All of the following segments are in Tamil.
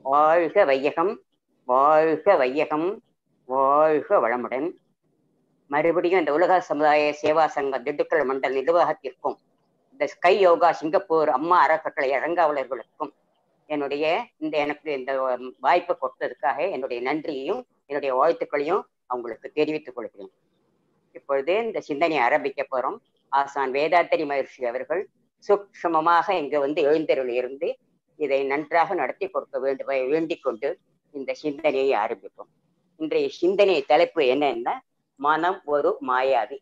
வாழ்க வையகம் வாழ்க வையகம் வாழ்க வளமுடன் மறுபடியும் இந்த உலக சமுதாய சேவா சங்க திண்டுக்கல் மண்டல நிர்வாகத்திற்கும் இந்த ஸ்கை யோகா சிங்கப்பூர் அம்மா அறக்கட்டளை அரங்காவலர்களுக்கும் என்னுடைய இந்த எனக்கு இந்த வாய்ப்பை கொடுத்ததுக்காக என்னுடைய நன்றியையும் என்னுடைய வாழ்த்துக்களையும் அவங்களுக்கு தெரிவித்துக் கொள்கிறேன் இப்பொழுது இந்த சிந்தனையை ஆரம்பிக்க போறோம் ஆசான் வேதாத்திரி மகர்ஷி அவர்கள் சூக்ஷமமாக இங்க வந்து எழுந்தருள் இருந்து இதை நன்றாக நடத்தி கொடுக்க வேண்டும் வேண்டிக் கொண்டு இந்த சிந்தனையை ஆரம்பிப்போம் இன்றைய சிந்தனை தலைப்பு என்னன்னா மனம் ஒரு மாயாவி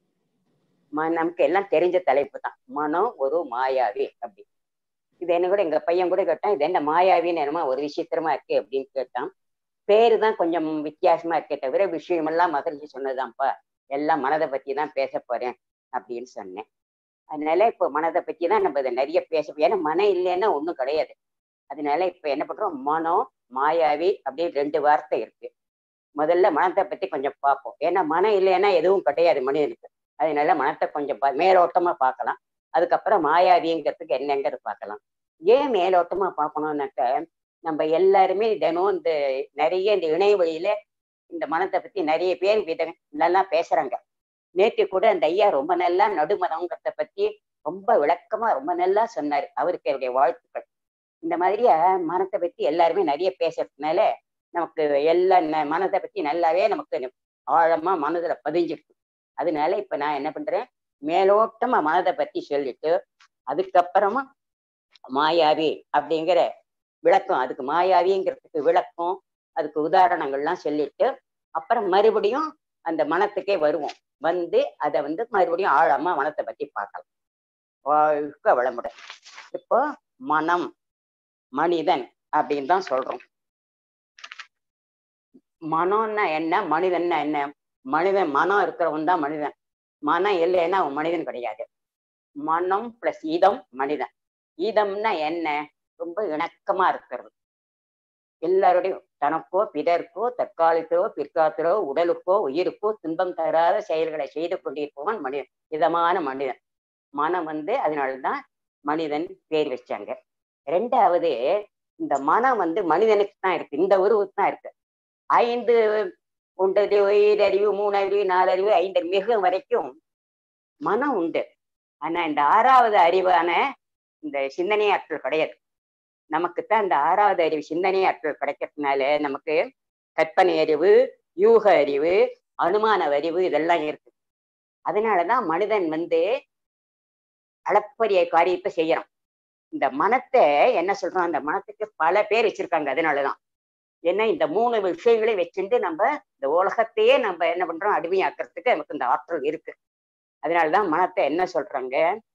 நமக்கு எல்லாம் தெரிஞ்ச தலைப்பு தான் மனம் ஒரு மாயாவி அப்படி இது என்ன கூட எங்க பையன் கூட கேட்டான் இது என்ன மாயாவின்னு என்னமா ஒரு விசித்திரமா இருக்கு அப்படின்னு கேட்டான் பேரு தான் கொஞ்சம் வித்தியாசமா இருக்கே தவிர விஷயமெல்லாம் மகிழ்ச்சி சொன்னதுதான்ப்பா எல்லாம் மனதை பத்தி தான் பேச போறேன் அப்படின்னு சொன்னேன் அதனால இப்போ மனதை பத்தி தான் நம்ம இதை நிறைய பேச ஏன்னா மனம் இல்லைன்னா ஒன்றும் கிடையாது அதனால இப்ப என்ன பண்றோம் மனம் மாயாவி அப்படின்னு ரெண்டு வார்த்தை இருக்கு முதல்ல மனத்தை பத்தி கொஞ்சம் பார்ப்போம் ஏன்னா மனம் இல்லைன்னா எதுவும் கிடையாது மனிதனுக்கு அதனால மனத்தை கொஞ்சம் மேலோட்டமா பார்க்கலாம் அதுக்கப்புறம் மாயாவிங்கிறதுக்கு என்னங்கிறது பார்க்கலாம் ஏன் மேலோட்டமா பார்க்கணும்னாக்க நம்ம எல்லாருமே தினம் இந்த நிறைய இந்த இணைய வழியில இந்த மனத்தை பத்தி நிறைய பேர் வித நல்லா பேசுறாங்க நேற்று கூட அந்த ஐயா ரொம்ப நல்லா நடுமனங்கிறத பத்தி ரொம்ப விளக்கமா ரொம்ப நல்லா சொன்னாரு அவருக்கு என்னுடைய வாழ்த்துக்கள் இந்த மாதிரி மனத்தை பத்தி எல்லாருமே நிறைய பேசுறதுனால நமக்கு எல்லா மனதை பத்தி நல்லாவே நமக்கு ஆழமா மனதுல பதிஞ்சிருக்கு அதனால இப்ப நான் என்ன பண்றேன் மேலோட்டமா மனதை பத்தி சொல்லிட்டு அதுக்கப்புறமா மாயாவி அப்படிங்கிற விளக்கம் அதுக்கு மாயாவிங்கிறதுக்கு விளக்கம் அதுக்கு உதாரணங்கள்லாம் சொல்லிட்டு அப்புறம் மறுபடியும் அந்த மனத்துக்கே வருவோம் வந்து அதை வந்து மறுபடியும் ஆழமா மனத்தை பத்தி பார்க்கலாம் வாழ்க்க வளமுடன் இப்போ மனம் மனிதன் அப்படின்னு தான் சொல்றோம் மனம்னா என்ன மனிதன்னா என்ன மனிதன் மனம் இருக்கிறவன் தான் மனிதன் மனம் இல்லைன்னா அவன் மனிதன் கிடையாது மனம் பிளஸ் இதம் மனிதன் இதம்னா என்ன ரொம்ப இணக்கமா இருக்கிறது எல்லாருடையும் தனக்கோ பிறர்க்கோ தற்காலத்திலோ பிற்காலத்திலோ உடலுக்கோ உயிருக்கோ துன்பம் தராத செயல்களை செய்து கொண்டிருப்பவன் மனிதன் இதமான மனிதன் மனம் வந்து அதனாலதான் மனிதன் பேர் வச்சாங்க ரெண்டாவது இந்த மனம் வந்து மனிதனுக்கு தான் இருக்கு இந்த உருவுக்கு தான் இருக்கு ஐந்து ஒன்றறிவு ஈரறிவு மூணறிவு நாலறிவு ஐந்து மிக வரைக்கும் மனம் உண்டு ஆனா இந்த ஆறாவது அறிவான இந்த சிந்தனை ஆற்றல் கிடையாது நமக்குத்தான் இந்த ஆறாவது அறிவு சிந்தனை ஆற்றல் கிடைக்கிறதுனால நமக்கு கற்பனை அறிவு யூக அறிவு அனுமான அறிவு இதெல்லாம் இருக்கு அதனாலதான் மனிதன் வந்து அளப்பரிய காரியத்தை செய்யறான் இந்த மனத்தை என்ன சொல்றோம் அந்த மனத்துக்கு பல பேர் வச்சிருக்காங்க அதனாலதான் ஏன்னா இந்த மூணு விஷயங்களையும் வச்சுட்டு நம்ம இந்த உலகத்தையே நம்ம என்ன பண்றோம் அடிமையாக்குறதுக்கு நமக்கு இந்த ஆற்றல் இருக்கு அதனாலதான் மனத்தை என்ன சொல்றாங்க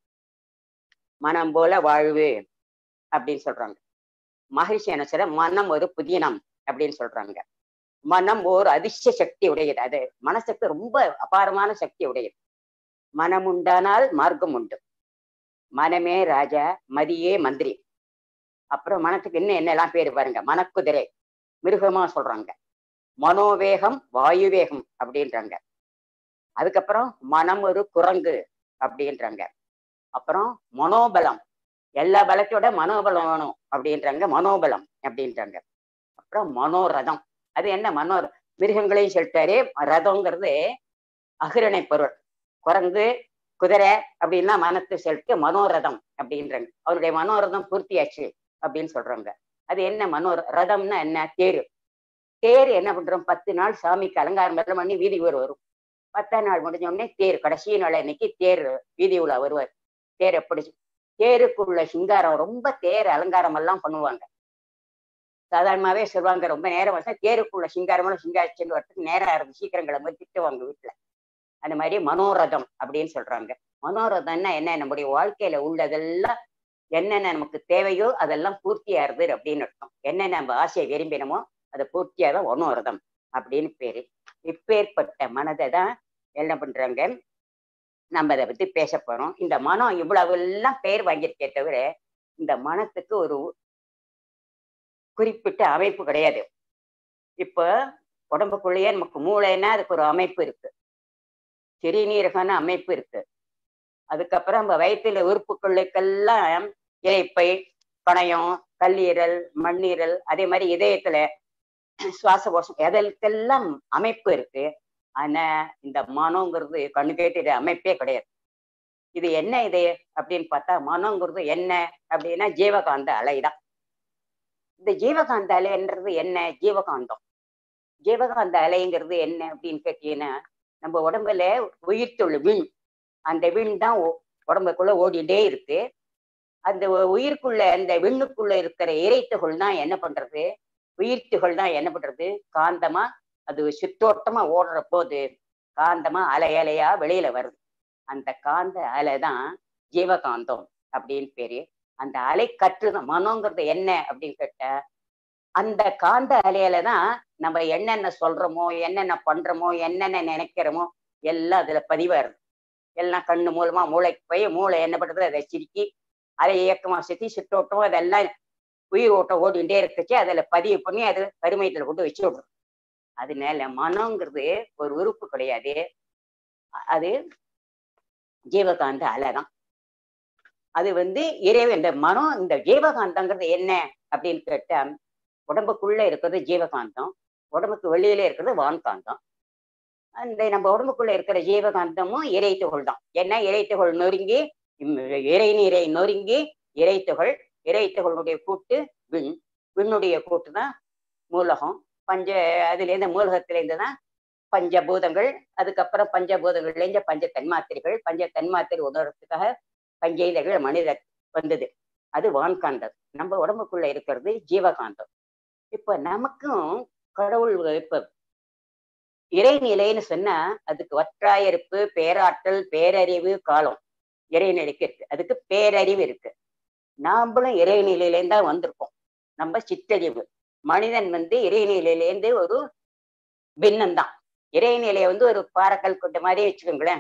மனம் போல வாழ்வு அப்படின்னு சொல்றாங்க மகிழ்ச்சி என்ன சொல்ற மனம் ஒரு புதினம் அப்படின்னு சொல்றாங்க மனம் ஒரு அதிர்ஷ்ட சக்தி உடையது அது மனசுக்கு ரொம்ப அபாரமான சக்தி உடையது மனம் உண்டானால் மார்க்கம் உண்டு மனமே ராஜா மதியே மந்திரி அப்புறம் மனத்துக்கு இன்னும் என்னெல்லாம் பேர் பாருங்க மனக்குதிரை மிருகமா சொல்றாங்க மனோவேகம் வாயுவேகம் அப்படின்றாங்க அதுக்கப்புறம் மனம் ஒரு குரங்கு அப்படின்றாங்க அப்புறம் மனோபலம் எல்லா பலத்தோட மனோபலம் வேணும் அப்படின்றாங்க மனோபலம் அப்படின்றாங்க அப்புறம் மனோரதம் அது என்ன மனோ மிருகங்களையும் சொல்லிட்டாரு ரதங்கிறது அகிரணை பொருள் குரங்கு குதிரை அப்படின்னா மனத்தை சொல்லிட்டு மனோரதம் அப்படின்றாங்க அவருடைய மனோரதம் பூர்த்தியாச்சு அப்படின்னு சொல்றாங்க அது என்ன மனோ ரதம்னா என்ன தேரு தேர் என்ன பண்றோம் பத்து நாள் சாமிக்கு அலங்காரம் எல்லாம் பண்ணி வீதி ஊர் வரும் பத்தாம் நாள் முடிஞ்ச உடனே தேர் கடைசி நாள் அன்னைக்கு தேர் வீதி உலா வருவார் தேர் எப்படி தேருக்குள்ள சிங்காரம் ரொம்ப தேர் அலங்காரம் எல்லாம் பண்ணுவாங்க சாதாரணமாவே சொல்லுவாங்க ரொம்ப நேரம் வச்சா தேருக்குள்ள சிங்காரமெல்லாம் சிங்காரிச்சுன்னு வரத்துக்கு நேரம் ஆரம்பி சீக்கிரங்களை மாதிரி திட்டுவாங்க வீட்டுல அந்த மாதிரி மனோரதம் அப்படின்னு சொல்றாங்க மனோரதம்னா என்ன நம்முடைய வாழ்க்கையில உள்ளதெல்லாம் என்னென்ன நமக்கு தேவையோ அதெல்லாம் பூர்த்தியாருது அப்படின்னு அர்த்தம் என்னென்ன நம்ம ஆசையை விரும்பினமோ அதை பூர்த்தியாக மனோரதம் அப்படின்னு பேரு இப்பேற்பட்ட மனதை தான் என்ன பண்றாங்க நம்ம அதை பத்தி பேச போறோம் இந்த மனம் இவ்வளவு எல்லாம் பெயர் வாங்கியிருக்கே தவிர இந்த மனத்துக்கு ஒரு குறிப்பிட்ட அமைப்பு கிடையாது இப்போ உடம்புக்குள்ளேயே நமக்கு மூளைன்னா அதுக்கு ஒரு அமைப்பு இருக்கு சிறுநீரகம்னு அமைப்பு இருக்கு அதுக்கப்புறம் நம்ம வயிற்றுல உறுப்புகளுக்கெல்லாம் இறைப்பை கணையம் கல்லீரல் மண்ணீரல் அதே மாதிரி இதயத்துல சுவாச கோஷம் எதற்கெல்லாம் அமைப்பு இருக்கு ஆனா இந்த மனோங்கிறது கண்ணு கேட்டு அமைப்பே கிடையாது இது என்ன இது அப்படின்னு பார்த்தா மனோங்கிறது என்ன அப்படின்னா ஜீவகாந்த அலைதான் இந்த ஜீவகாந்த அலைன்றது என்ன ஜீவகாந்தம் ஜீவகாந்த அலைங்கிறது என்ன அப்படின்னு கேட்டீங்கன்னா நம்ம உடம்புல உயிர்த்துள்ள விண் அந்த விண் தான் உடம்புக்குள்ள ஓடிட்டே இருக்கு அந்த உயிருக்குள்ள அந்த விண்ணுக்குள்ள இருக்கிற இறைத்துகள் தான் என்ன பண்றது உயிர்த்துகள் தான் என்ன பண்றது காந்தமா அது சுத்தோட்டமா ஓடுற போது காந்தமா அலை அலையா வெளியில வருது அந்த காந்த அலை தான் ஜீவகாந்தம் அப்படின்னு பேரு அந்த அலை கற்று தான் மனோங்கிறது என்ன அப்படின்னு கேட்ட அந்த காந்த அலையில தான் நம்ம என்னென்ன சொல்றோமோ என்னென்ன பண்றோமோ என்னென்ன நினைக்கிறோமோ எல்லாம் அதுல பதிவாருது எல்லாம் கண்ணு மூலமா மூளைக்கு போய் மூளை என்ன பண்றது அதை சிரிக்கி அதை இயக்கமா சுத்தி சுற்றோட்டம் அதெல்லாம் உயிர் ஓட்டம் ஓடிண்டே இருக்குச்சு அதுல பதிவு பண்ணி அது கருமையத்துல கொண்டு வச்சு விடுறோம் அதனால மனோங்கிறது ஒரு உறுப்பு கிடையாது அது ஜீவகாந்த அலைதான் அது வந்து இறைவன் இந்த மனம் இந்த ஜீவகாந்தங்கிறது என்ன அப்படின்னு கேட்டா உடம்புக்குள்ள இருக்கிறது ஜீவகாந்தம் உடம்புக்கு வெளியில இருக்கிறது வான்காந்தம் அந்த நம்ம உடம்புக்குள்ள இருக்கிற ஜீவகாந்தமும் இறைத்துகள் தான் ஏன்னா இறைத்துகள் நொறுங்கி இறை நீரை நொறுங்கி இறைத்துகள் இறைத்துகளுடைய கூட்டு விண் விண்ணுடைய கூட்டு தான் மூலகம் பஞ்ச அதுல இருந்து மூலகத்துல இருந்து தான் பஞ்சபூதங்கள் அதுக்கப்புறம் பஞ்சபூதங்கள்ல இருந்து பஞ்ச தன்மாத்திரைகள் பஞ்ச தன்மாத்திரை உணர்றதுக்காக பஞ்சேந்திரங்கள் மனிதர் வந்தது அது வான்காந்தம் நம்ம உடம்புக்குள்ள இருக்கிறது ஜீவகாந்தம் இப்ப நமக்கும் கடவுள் இப்ப இறைநிலைன்னு சொன்னா அதுக்கு வற்றாயிருப்பு பேராற்றல் பேரறிவு காலம் இறைநிலைக்கு இருக்கு அதுக்கு பேரறிவு இருக்கு நாமளும் இறைநிலையிலேருந்து தான் வந்திருக்கோம் நம்ம சிற்றறிவு மனிதன் வந்து இறைநிலையிலேருந்து ஒரு பின்னம்தான் இறைநிலையை வந்து ஒரு பாறைக்கல் கொண்ட மாதிரி வச்சுக்கோங்களேன்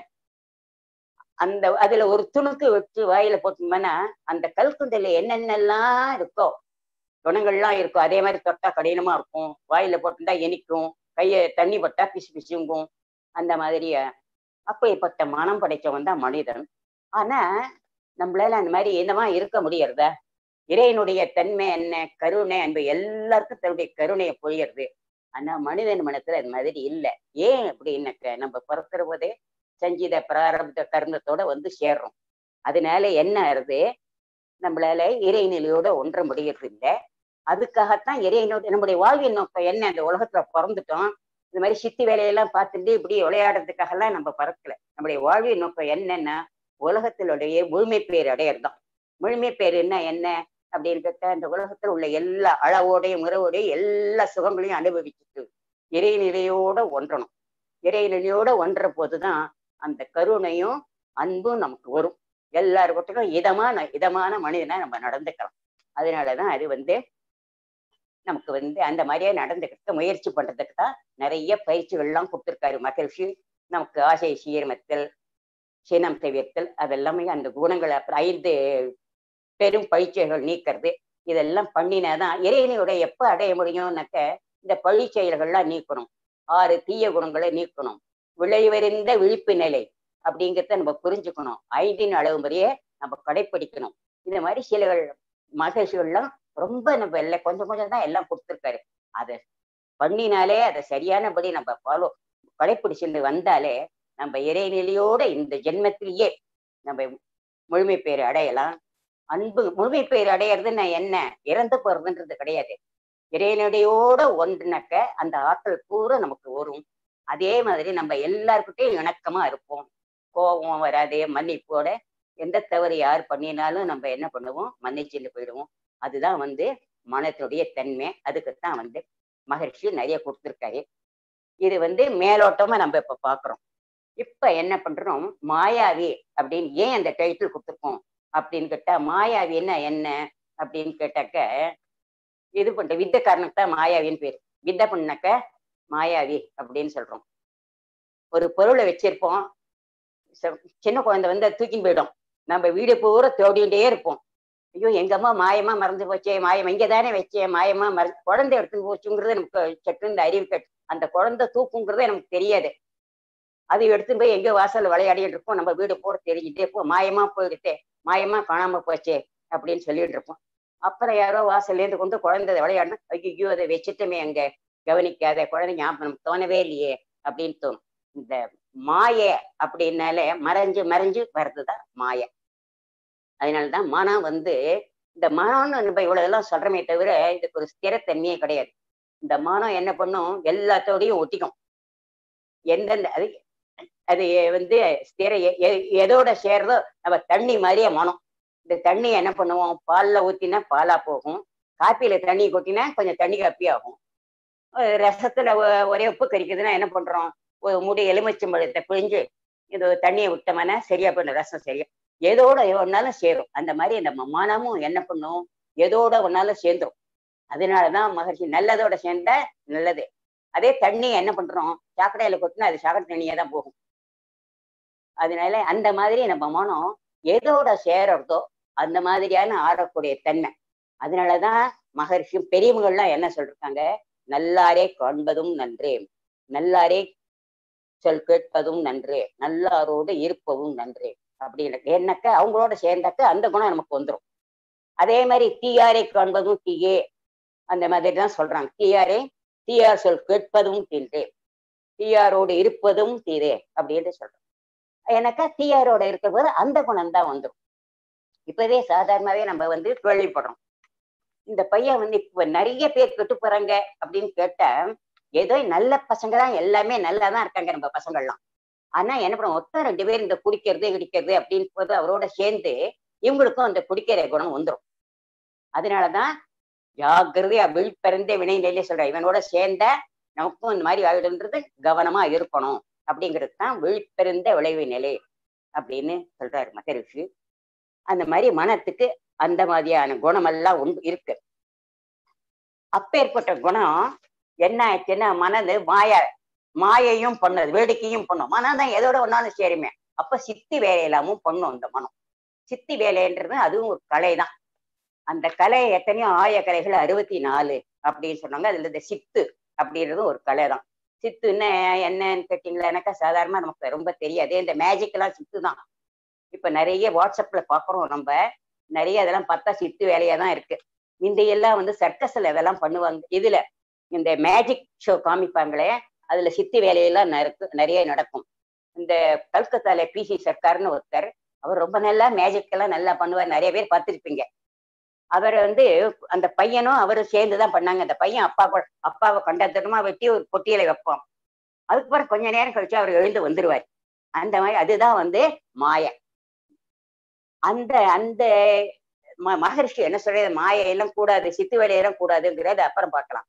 அந்த அதுல ஒரு துணுக்கு வச்சு வாயில போட்டோம்னா அந்த கல்குண்டையில என்னென்னலாம் இருக்கோ குணங்கள்லாம் இருக்கும் அதே மாதிரி தொட்டா கடினமா இருக்கும் வாயில போட்டுட்டா இனிக்கும் கைய தண்ணி பட்டா பிசு பிசுங்கும் அந்த மாதிரி அப்படிப்பட்ட மனம் படைச்சவன் தான் மனிதன் ஆனா நம்மளால அந்த மாதிரி என்னமா இருக்க முடியறதா இறைவனுடைய தன்மை என்ன கருணை அன்பு எல்லாருக்கும் தன்னுடைய கருணையை பொழியறது ஆனா மனிதன் மனத்துல அது மாதிரி இல்லை ஏன் அப்படின்னாக்க நம்ம பிறக்கிற போதே சஞ்சீத பிராரப்த கர்ணத்தோட வந்து சேர்றோம் அதனால என்ன ஆறுது நம்மளால இறைநிலையோட ஒன்ற முடியறது இல்லை அதுக்காகத்தான் இறைவனோட நம்முடைய வாழ்வின் நோக்கம் என்ன இந்த உலகத்துல பிறந்துட்டோம் இந்த மாதிரி சித்தி வேலையெல்லாம் பார்த்துட்டு இப்படி விளையாடுறதுக்காக எல்லாம் நம்ம பறக்கல நம்முடைய வாழ்வின் நோக்கம் என்னன்னா உலகத்தினுடைய முழுமை பேர் அடையறதுதான் முழுமை பேர் என்ன என்ன அப்படின்னு கேட்டா இந்த உலகத்துல உள்ள எல்லா அளவோடையும் உறவோடையும் எல்லா சுகங்களையும் அனுபவிச்சுட்டு இறைநிலையோட ஒன்றணும் இறைநிலையோட ஒன்ற போதுதான் அந்த கருணையும் அன்பும் நமக்கு வரும் எல்லாருக்கிட்டும் இதமான இதமான மனிதனா நம்ம நடந்துக்கலாம் அதனாலதான் அது வந்து நமக்கு வந்து அந்த மாதிரியே நடந்துக்கிட்டு முயற்சி பண்றதுக்கு தான் நிறைய பயிற்சிகள்லாம் கொடுத்துருக்காரு மகிழ்ச்சி நமக்கு ஆசை சீர்மத்தல் சினம் தவிர்த்தல் அதெல்லாமே அந்த குணங்களை அப்புறம் ஐந்து பெரும் பயிற்சிகள் நீக்கிறது இதெல்லாம் பண்ணினாதான் இறைவனையோட எப்ப அடைய முடியும்னாக்க இந்த பழி செயல்கள்லாம் நீக்கணும் ஆறு தீய குணங்களை நீக்கணும் விளைவறிந்த விழிப்பு நிலை அப்படிங்கிறத நம்ம புரிஞ்சுக்கணும் ஐந்தின் அளவு முறையே நம்ம கடைப்பிடிக்கணும் இந்த மாதிரி சில மகிழ்ச்சிகள்லாம் ரொம்ப நம்ம எல்லாம் கொஞ்சம் கொஞ்சம் தான் எல்லாம் கொடுத்துருக்காரு அதை பண்ணினாலே அதை சரியானபடி நம்ம ஃபாலோ கடைப்பிடிச்சுட்டு வந்தாலே நம்ம இறைநிலையோட இந்த ஜென்மத்திலேயே நம்ம முழுமை பேர் அடையலாம் அன்பு முழுமை பேர் அடையிறதுன்னா என்ன இறந்து போறதுன்றது கிடையாது இறைநிலையோட ஒன்றுனாக்க அந்த ஆற்றல் பூரா நமக்கு வரும் அதே மாதிரி நம்ம எல்லாருக்கிட்டையும் இணக்கமா இருப்போம் கோபம் வராதே மன்னிப்போட எந்த தவறு யார் பண்ணினாலும் நம்ம என்ன பண்ணுவோம் மன்னிச்சுட்டு போயிடுவோம் அதுதான் வந்து மனத்தினுடைய தன்மை அதுக்குத்தான் வந்து மகிழ்ச்சி நிறைய கொடுத்துருக்காரு இது வந்து மேலோட்டமா நம்ம இப்ப பாக்குறோம் இப்ப என்ன பண்றோம் மாயாவி அப்படின்னு ஏன் அந்த டைட்டில் கொடுத்துருக்கோம் அப்படின்னு கேட்டா மாயாவின்னா என்ன அப்படின்னு கேட்டாக்க இது பண்ற வித்த காரணக்கு தான் மாயாவின்னு பேரு வித்த பண்ணாக்க மாயாவி அப்படின்னு சொல்றோம் ஒரு பொருளை வச்சிருப்போம் சின்ன குழந்தை வந்து தூக்கின்னு போயிடும் நம்ம வீடு பூரா தேடிகிட்டே இருப்போம் ஐயோ எங்க அம்மா மாயமா மறந்து போச்சே மாயம் இங்க தானே வச்சேன் மாயமா மற குழந்தை எடுத்துன்னு போச்சுங்கிறது நமக்கு சட்டுன்னு அறிவு கட்டு அந்த குழந்தை தூக்குங்கிறதே நமக்கு தெரியாது அதை எடுத்துன்னு போய் எங்கேயோ வாசல்ல விளையாடிட்டு இருப்போம் நம்ம வீடு பூரா தெரிஞ்சுட்டே இருப்போம் மாயமா போயிடுத்தே மாயமா காணாம போச்சே அப்படின்னு சொல்லிட்டு இருப்போம் அப்புறம் யாரோ வாசல்ல இருந்து கொண்டு குழந்தை விளையாடணும் ஐயோ அதை வச்சுட்டுமே அங்க கவனிக்காத குழந்தை ஞாபகம் தோணவே இல்லையே அப்படின்னு தோணும் இந்த மாய அப்படின்னாலே மறைஞ்சு மறைஞ்சு வர்றதுதான் மாய அதனாலதான் மனம் வந்து இந்த மனம்னு நம்ம இவ்வளவு எல்லாம் சொல்றமே தவிர இதுக்கு ஒரு ஸ்திரத்தன்மையே கிடையாது இந்த மனம் என்ன பண்ணும் எல்லாத்தோடையும் ஒட்டிக்கும் எந்தெந்த அது அது வந்து ஸ்திர எ- எ- எதோட சேருதோ நம்ம தண்ணி மாதிரியே மனம் இந்த தண்ணி என்ன பண்ணுவோம் பால்ல ஊத்தினா பாலா போகும் காப்பியில தண்ணி கொட்டினா கொஞ்சம் தண்ணி காப்பி ஆகும் அஹ் ரசத்துல ஒ- ஒரே உப்பு கறிக்குதுன்னா என்ன பண்றோம் ஒரு முடி எலுமிச்சம்பழத்தை பிழிஞ்சு இது தண்ணியை விட்டோம்னா சரியா போயிடும் ரசம் சரியா எதோட ஒன்னாலும் சேரும் அந்த மாதிரி நம்ம மனமும் என்ன பண்ணும் எதோட ஒன்னாலும் சேர்ந்துரும் அதனாலதான் மகர்ஷி நல்லதோட சேர்ந்தா நல்லது அதே தண்ணி என்ன பண்றோம் சாக்கடையில கொட்டினா அது சாக்கடை தண்ணியா தான் போகும் அதனால அந்த மாதிரி நம்ம மனம் எதோட சேரறதோ அந்த மாதிரியான ஆடக்கூடிய தன்மை அதனாலதான் மகர்ஷியும் பெரியவங்கள்லாம் என்ன சொல்றாங்க நல்லாரே காண்பதும் நன்றே நல்லாரே சொல் கேட்பதும் நன்று நல்லாரோடு இருப்பதும் நன்று அப்படின்னு ஏன்னாக்க அவங்களோட சேர்ந்தாக்க அந்த குணம் நமக்கு வந்துடும் அதே மாதிரி தீயாரை காண்பதும் தீயே அந்த மாதிரி தான் சொல்றாங்க தீயாரே தீயார் சொல் கேட்பதும் தீன்றே தீயாரோடு இருப்பதும் தீரே அப்படின்னு சொல்றோம் ஏன்னாக்கா தீயாரோட இருக்கிற போது அந்த குணம் தான் வந்துடும் இப்பவே சாதாரணமாவே நம்ம வந்து கேள்விப்படுறோம் இந்த பையன் வந்து இப்ப நிறைய பேர் கெட்டு போறாங்க அப்படின்னு கேட்டா ஏதோ நல்ல பசங்க தான் எல்லாமே நல்லா தான் இருக்காங்க நம்ம பசங்கள்லாம் ஆனா என்ன பண்ணுவோம் ஒருத்தர் ரெண்டு பேர் இந்த குடிக்கிறது இடிக்கிறது அப்படின்னு போது அவரோட சேர்ந்து இவங்களுக்கும் அந்த குடிக்கிற குணம் வந்துடும் அதனாலதான் ஜாக்கிரதையா விழிப்பிறந்தே வினை நிலையில சொல்ற இவனோட சேர்ந்த நமக்கும் இந்த மாதிரி ஆயிடுன்றது கவனமா இருக்கணும் அப்படிங்கிறது தான் விழிப்பிறந்த விளைவு நிலை அப்படின்னு சொல்றாரு மகரிஷி அந்த மாதிரி மனத்துக்கு அந்த மாதிரியான குணமெல்லாம் உண்டு இருக்கு அப்பேற்பட்ட குணம் என்ன ஆச்சுன்னா மனது மாய மாயையும் பண்ணுது வேடிக்கையும் பண்ணும் மனம் தான் எதோட ஒன்னாலும் சேருமே அப்ப சித்தி வேலையெல்லாமும் பண்ணும் இந்த மனம் சித்தி வேலைன்றது அதுவும் ஒரு கலை தான் அந்த கலை எத்தனையோ ஆய கலைகள் அறுபத்தி நாலு அப்படின்னு சொன்னாங்க அதுல இந்த சித்து அப்படின்றதும் ஒரு கலை தான் சித்துன்னு என்னன்னு கேட்டீங்களா எனக்கா சாதாரணமா நமக்கு ரொம்ப தெரியாது இந்த மேஜிக் எல்லாம் சித்து தான் இப்ப நிறைய வாட்ஸ்அப்ல பாக்குறோம் நம்ம நிறைய அதெல்லாம் பார்த்தா சித்து வேலையா தான் இருக்கு முந்தையெல்லாம் வந்து சர்க்கஸ்ல இதெல்லாம் பண்ணுவாங்க இதுல இந்த மேஜிக் ஷோ காமிப்பாங்களே அதுல சித்து வேலையெல்லாம் நறுக்கு- நிறைய நடக்கும் இந்த கல்கத்தால பிசி சர்க்கார்னு ஒருத்தர் அவர் ரொம்ப நல்லா மேஜிக் எல்லாம் நல்லா பண்ணுவார் நிறைய பேர் பார்த்திருப்பீங்க அவர் வந்து அந்த பையனும் அவரும் சேர்ந்துதான் பண்ணாங்க அந்த பையன் அப்பா கூட- அப்பாவை கண்டத்தனமா வெட்டி ஒரு பொட்டியில வைப்போம் அதுக்கப்புறம் கொஞ்ச நேரம் கழிச்சு அவர் எழுந்து வந்துருவார் அந்த மாதிரி அதுதான் வந்து மாய அந்த அந்த ம- மகரிஷி என்ன சொல்றது மாயை எல்லாம் கூடாது சித்து வேலையெல்லாம் கூடாதுங்கிறத அப்புறம் பார்க்கலாம்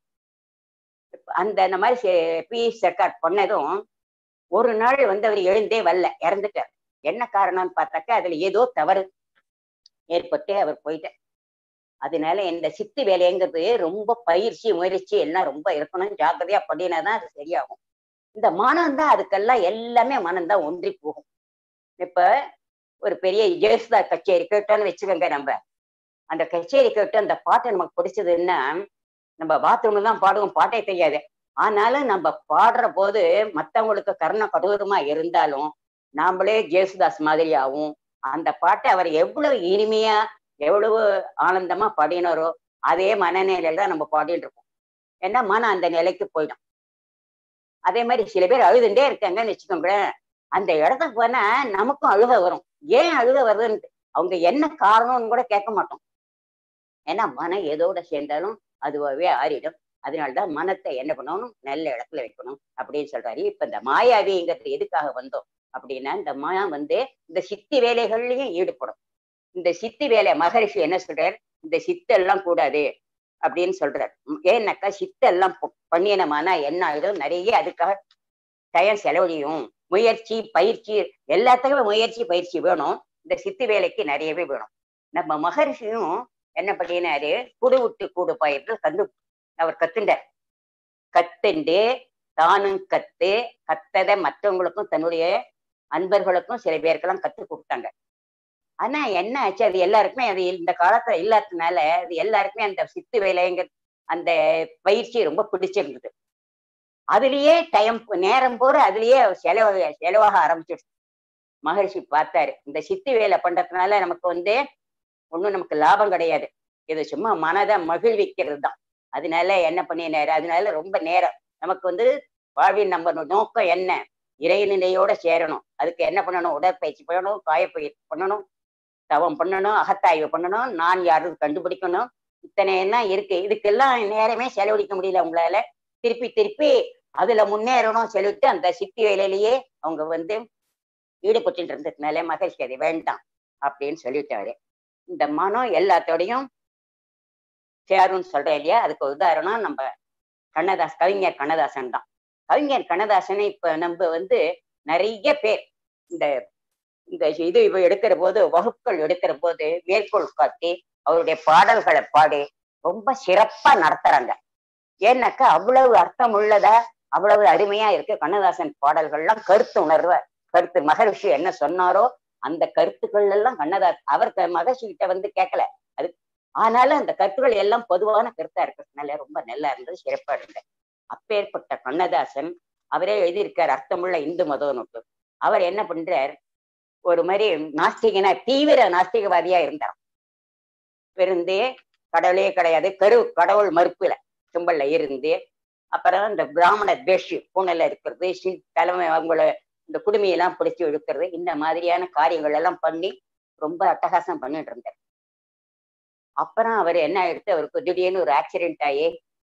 அந்த அந்த மாதிரி செ- பி சர்க்கார் பண்ணதும் ஒரு நாள் வந்து அவர் எழுந்தே வரல இறந்துட்டார் என்ன காரணம்னு பார்த்தாக்க அதுல ஏதோ தவறு ஏற்பட்டு அவர் போயிட்டார் அதனால இந்த சித்து வேலைங்கிறது ரொம்ப பயிற்சி முயற்சி எல்லாம் ரொம்ப இருக்கணும் ஜாக்கிரதையா பண்ணினாதான் அது சரியாகும் இந்த மனம் தான் அதுக்கெல்லாம் எல்லாமே மனம் தான் ஒன்றி போகும் இப்ப ஒரு பெரிய ஜெயசுதா கச்சேரி கேட்டோன்னு வச்சுக்கோங்க நம்ம அந்த கச்சேரி கேட்டு அந்த பாட்டு நமக்கு பிடிச்சதுன்னா நம்ம பாத்ரூம்ல தான் பாடுவோம் பாட்டே தெரியாது ஆனாலும் நம்ம பாடுற போது மத்தவங்களுக்கு கர்ண கடூரமா இருந்தாலும் நாமளே ஜேசுதாஸ் மாதிரி ஆகும் அந்த பாட்டை அவர் எவ்வளவு இனிமையா எவ்வளவு ஆனந்தமா பாடினாரோ அதே மனநிலையில தான் நம்ம பாடிட்டு இருக்கோம் ஏன்னா மனம் அந்த நிலைக்கு போயிடும் அதே மாதிரி சில பேர் அழுதுண்டே இருக்காங்கன்னு வச்சுக்கோங்களேன் அந்த இடத்துக்கு போனா நமக்கும் அழுக வரும் ஏன் அழுக வருதுன்னு அவங்க என்ன காரணம்னு கூட கேட்க மாட்டோம் ஏன்னா மனம் எதோட சேர்ந்தாலும் அதுவாகவே ஆறிடும் அதனாலதான் மனத்தை என்ன பண்ணணும் நல்ல இடத்துல வைக்கணும் அப்படின்னு சொல்றாரு இப்ப இந்த மாயாவிங்கிறது எதுக்காக வந்தோம் அப்படின்னா இந்த மாயா வந்து இந்த சித்தி வேலைகள்லயும் ஈடுபடும் இந்த சித்தி வேலை மகரிஷி என்ன சொல்றார் இந்த சித்தெல்லாம் கூடாது அப்படின்னு சொல்றார் உம் ஏன்னாக்கா சித்தெல்லாம் ப- பண்ணினமானா என்ன ஆயிடும் நிறைய அதுக்காக டயம் செலவழியும் முயற்சி பயிற்சி எல்லாத்துக்குமே முயற்சி பயிற்சி வேணும் இந்த சித்து வேலைக்கு நிறையவே வேணும் நம்ம மகரிஷியும் என்ன பண்ணினாரு குடு விட்டு கூடு பயிர்கள் கண்டு அவர் கத்துண்டார் கத்துண்டு தானும் கத்து கத்ததை மற்றவங்களுக்கும் தன்னுடைய அன்பர்களுக்கும் சில பேருக்கெல்லாம் கத்து கொடுத்தாங்க ஆனா என்ன ஆச்சு அது எல்லாருக்குமே அது இந்த காலத்துல இல்லாததுனால அது எல்லாருக்குமே அந்த சித்து வேலைங்க அந்த பயிற்சி ரொம்ப பிடிச்சிருந்தது அதுலயே டைம் நேரம் போற அதுலயே செலவு செலவாக ஆரம்பிச்சிடுச்சு மகரிஷி பார்த்தாரு இந்த சித்து வேலை பண்றதுனால நமக்கு வந்து ஒண்ணும் நமக்கு லாபம் கிடையாது இது சும்மா மனதை மகிழ்விக்கிறது தான் அதனால என்ன பண்ணினாரு அதனால ரொம்ப நேரம் நமக்கு வந்து வாழ்வின் நம்ம நோக்கம் என்ன இறைநிலையோட சேரணும் அதுக்கு என்ன பண்ணணும் உடற்பயிற்சி பண்ணணும் காயப்பயிற்சி பண்ணணும் தவம் பண்ணணும் அகத்தாய்வு பண்ணணும் நான் யாரும் கண்டுபிடிக்கணும் இத்தனை என்ன இருக்கு இதுக்கெல்லாம் நேரமே செலவழிக்க முடியல உங்களால திருப்பி திருப்பி அதுல முன்னேறணும் செலுத்து அந்த சித்தி வேலையிலேயே அவங்க வந்து ஈடுபட்டு இருந்ததுனால மகிழ்ச்சி அது வேண்டாம் அப்படின்னு சொல்லிட்டாரு இந்த மனம் எல்லாத்தோடையும் சேரும்னு சொல்றேன் இல்லையா அதுக்கு உதாரணம் நம்ம கண்ணதாஸ் கவிஞர் கண்ணதாசன் தான் கவிஞர் கண்ணதாசனை இப்ப நம்ம வந்து நிறைய பேர் இந்த இந்த இது இவ எடுக்கிற போது வகுப்புகள் எடுக்கிற போது மேற்கோள் காட்டி அவருடைய பாடல்களை பாடி ரொம்ப சிறப்பா நடத்துறாங்க ஏன்னாக்கா அவ்வளவு அர்த்தம் உள்ளதா அவ்வளவு அருமையா இருக்கு கண்ணதாசன் பாடல்கள்லாம் கருத்து உணர்வ கருத்து மகரிஷி என்ன சொன்னாரோ அந்த கருத்துக்கள் எல்லாம் கண்ணதாஸ் அவர் மகர்ஷி கிட்ட வந்து கேட்கல அது ஆனாலும் அந்த கருத்துக்கள் எல்லாம் பொதுவான கருத்தா இருக்கிறதுனால ரொம்ப நல்லா இருந்தது சிறப்பா இருந்தது அப்பேற்பட்ட கண்ணதாசன் அவரே எழுதியிருக்கார் அர்த்தமுள்ள இந்து மதோ நோட்டு அவர் என்ன பண்றார் ஒரு மாதிரி நாஸ்திகனா தீவிர நாஸ்திகவாதியா இருந்தார் இருந்து கடவுளே கிடையாது கரு கடவுள் மறுப்புல கும்பல்ல இருந்து அப்புறம் இந்த பிராமண தேஷி பூனல்ல இருக்கிறது தலைமை அவங்கள இந்த குடுமையெல்லாம் பிடிச்சி இழுக்கிறது இந்த மாதிரியான காரியங்கள் எல்லாம் பண்ணி ரொம்ப அட்டகாசம் பண்ணிட்டு இருந்தார் அப்புறம் அவர் என்ன ஆயிடுத்து அவருக்கு திடீர்னு ஒரு ஆக்சிடென்ட் ஆகி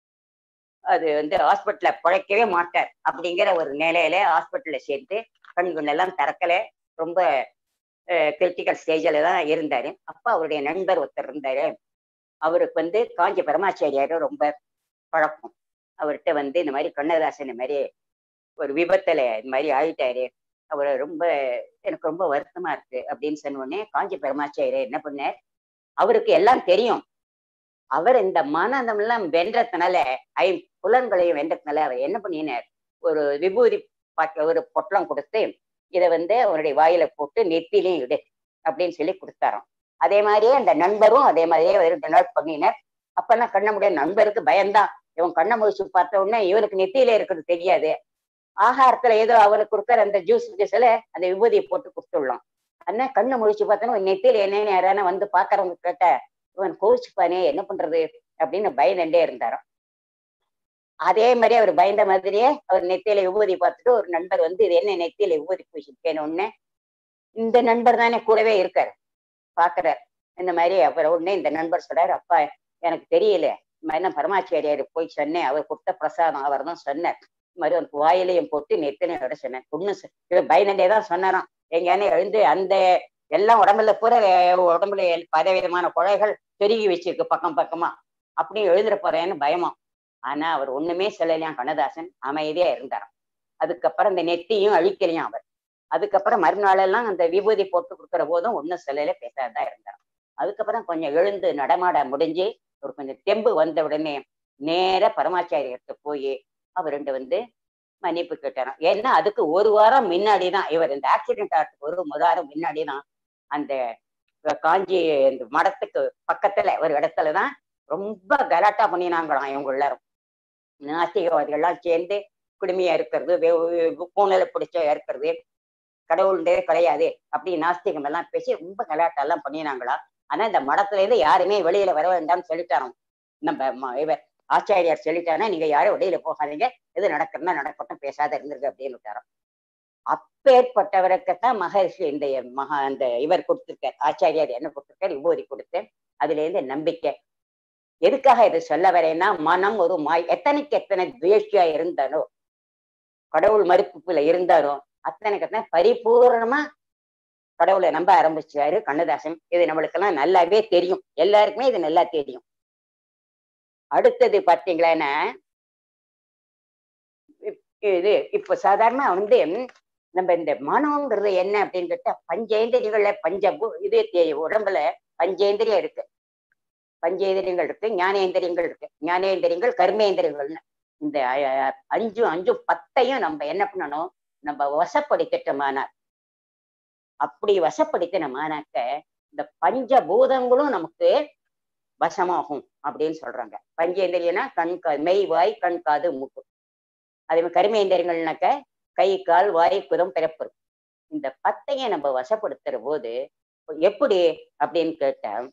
அது வந்து ஹாஸ்பிட்டல்ல பிழைக்கவே மாட்டார் அப்படிங்கிற ஒரு நிலையில ஹாஸ்பிட்டல்ல சேர்த்து கண்கள் எல்லாம் திறக்கல ரொம்ப கிரிட்டிக்கல் ஸ்டேஜில் தான் இருந்தாரு அப்ப அவருடைய நண்பர் ஒருத்தர் இருந்தாரு அவருக்கு வந்து காஞ்சி பரமாச்சாரியார் ரொம்ப பழக்கம் அவர்கிட்ட வந்து இந்த மாதிரி கண்ணதாசன் இந்த மாதிரி ஒரு விபத்துல இந்த மாதிரி ஆயிட்டாரு அவர் ரொம்ப எனக்கு ரொம்ப வருத்தமா இருக்கு அப்படின்னு சொன்ன உடனே காஞ்சி பெருமாச்சாரியர் என்ன பண்ணார் அவருக்கு எல்லாம் தெரியும் அவர் இந்த மனதம் எல்லாம் வென்றதுனால ஐ புலன்களையும் வென்றதுனால அவர் என்ன பண்ணினார் ஒரு விபூதி பாக்க ஒரு பொட்டலம் கொடுத்து இதை வந்து அவருடைய வாயில போட்டு நெத்திலையும் இடு அப்படின்னு சொல்லி கொடுத்தாராம் அதே மாதிரியே அந்த நண்பரும் அதே மாதிரியே ரெண்டு நாள் பண்ணினார் அப்பதான் கண்ண முடிய நண்பருக்கு பயம்தான் இவன் கண்ணை முடிச்சு பார்த்த உடனே இவனுக்கு நெத்தியில இருக்கிறது தெரியாது ஆகாரத்துல ஏதோ அவனுக்கு கொடுக்குற அந்த ஜூஸ் ஜூஸ்ல அந்த விபூதியை போட்டு கொடுத்துடலாம் அண்ணா கண்ணை முழிச்சு பார்த்தோன்னா நெத்தியில என்னன்னு யாரான வந்து பாக்குறவங்க கேட்ட இவன் கோவிச்சுப்பானே என்ன பண்றது அப்படின்னு பயந்துட்டே இருந்தாராம் அதே மாதிரி அவர் பயந்த மாதிரியே அவர் நெத்தியில விபூதி பார்த்துட்டு ஒரு நண்பர் வந்து இது என்ன நெத்தியில விபூதி பூசிருக்கேன்னு உடனே இந்த நண்பர் தானே கூடவே இருக்காரு பாக்குறார் இந்த மாதிரி அப்புறம் உடனே இந்த நண்பர் சொல்றாரு அப்பா எனக்கு தெரியல இந்த மாதிரி நான் பரமாச்சாரியார் போய் சொன்னேன் அவர் கொடுத்த பிரசாதம் அவர் தான் சொன்னார் இந்த மாதிரி அவனுக்கு வாயிலையும் போட்டு நெத்தினையும் விட சொன்னேன் ஒண்ணு பயந்துட்டே தான் சொன்னாராம் எங்கேயானே எழுந்து அந்த எல்லாம் உடம்புல பூரா உடம்புல பல விதமான குழைகள் பெருகி வச்சிருக்கு பக்கம் பக்கமா அப்படியும் எழுதுற போறேன்னு பயமா ஆனா அவர் ஒண்ணுமே சொல்லலையாம் கண்ணதாசன் அமைதியா இருந்தாராம் அதுக்கப்புறம் இந்த நெத்தியும் அழிக்கலையாம் அவர் அதுக்கப்புறம் மறுநாள் எல்லாம் அந்த விபூதி போட்டு கொடுக்குற போதும் ஒன்னும் சொல்லல பேசாதான் இருந்தாராம் அதுக்கப்புறம் கொஞ்சம் எழுந்து நடமாட முடிஞ்சு ஒரு கொஞ்சம் தெம்பு வந்த உடனே நேர பரமாச்சாரியர்கிட்ட போய் அவர் ரெண்டு வந்து மன்னிப்பு கேட்டாராம் ஏன்னா அதுக்கு ஒரு வாரம் முன்னாடி தான் இவர் இந்த ஆக்சிடென்ட் ஆகிறதுக்கு ஒரு வாரம் முன்னாடி தான் அந்த காஞ்சி இந்த மடத்துக்கு பக்கத்துல ஒரு இடத்துலதான் ரொம்ப கலாட்டா பண்ணினாங்களாம் இவங்க எல்லாரும் நாஸ்திகவாதிகள்லாம் சேர்ந்து குடுமையா இருக்கிறது பூனல பிடிச்ச இருக்கிறது கடவுளுண்டே கிடையாது அப்படி நாஸ்திகம் எல்லாம் பேசி ரொம்ப கலாட்டா எல்லாம் பண்ணினாங்களா ஆனா இந்த மடத்துல இருந்து யாருமே வெளியில வர வேண்டாம்னு சொல்லிட்டாராம் நம்ம இவர் ஆச்சாரியார் சொல்லிட்டானா நீங்க யாரும் வெளியில போகாதீங்க எது நடக்கிறதா நடக்கட்டும் பேசாத இருந்திருக்கு அப்படின்னு விட்டாராம் அப்பேற்பட்டவருக்குத்தான் மகர்ஷி இந்த மகா அந்த இவர் கொடுத்திருக்கார் ஆச்சாரியார் என்ன கொடுத்திருக்கார் விபூதி கொடுத்து அதுல இருந்து நம்பிக்கை எதுக்காக இது சொல்ல வரேன்னா மனம் ஒரு மாய் எத்தனைக்கு எத்தனை துவேஷியா இருந்தானோ கடவுள் மறுப்புல இருந்தாரோ அத்தனைக்கு அத்தனை பரிபூர்ணமா கடவுளை நம்ப ஆரம்பிச்சாரு கண்ணதாசன் இது நம்மளுக்கெல்லாம் நல்லாவே தெரியும் எல்லாருக்குமே இது நல்லா தெரியும் அடுத்தது பாத்தீங்களா இது இப்ப சாதாரண வந்து நம்ம இந்த மனோங்கிறது என்ன அப்படின்னு கேட்டா பஞ்சேந்திரியங்கள்ல பஞ்ச இது உடம்புல பஞ்சேந்திரியம் இருக்கு பஞ்சேந்திரியங்கள் இருக்கு ஞானேந்திரியங்கள் இருக்கு ஞானேந்திரியங்கள் கர்மேந்திரியங்கள்னு இந்த அஞ்சு அஞ்சு பத்தையும் நம்ம என்ன பண்ணணும் நம்ம வசப்படுத்திட்டோமானார் அப்படி வசப்படுத்தினமானாக்க இந்த பஞ்சபூதங்களும் நமக்கு வசமாகும் அப்படின்னு சொல்றாங்க பஞ்சேந்திரியனா கண் கா மெய் வாய் கண் காது மூக்கு அதே மாதிரி கருமேந்திரியங்கள்னாக்க கை கால் வாய் குதம் பிறப்பு இந்த பத்தையை நம்ம வசப்படுத்துற போது எப்படி அப்படின்னு கேட்டா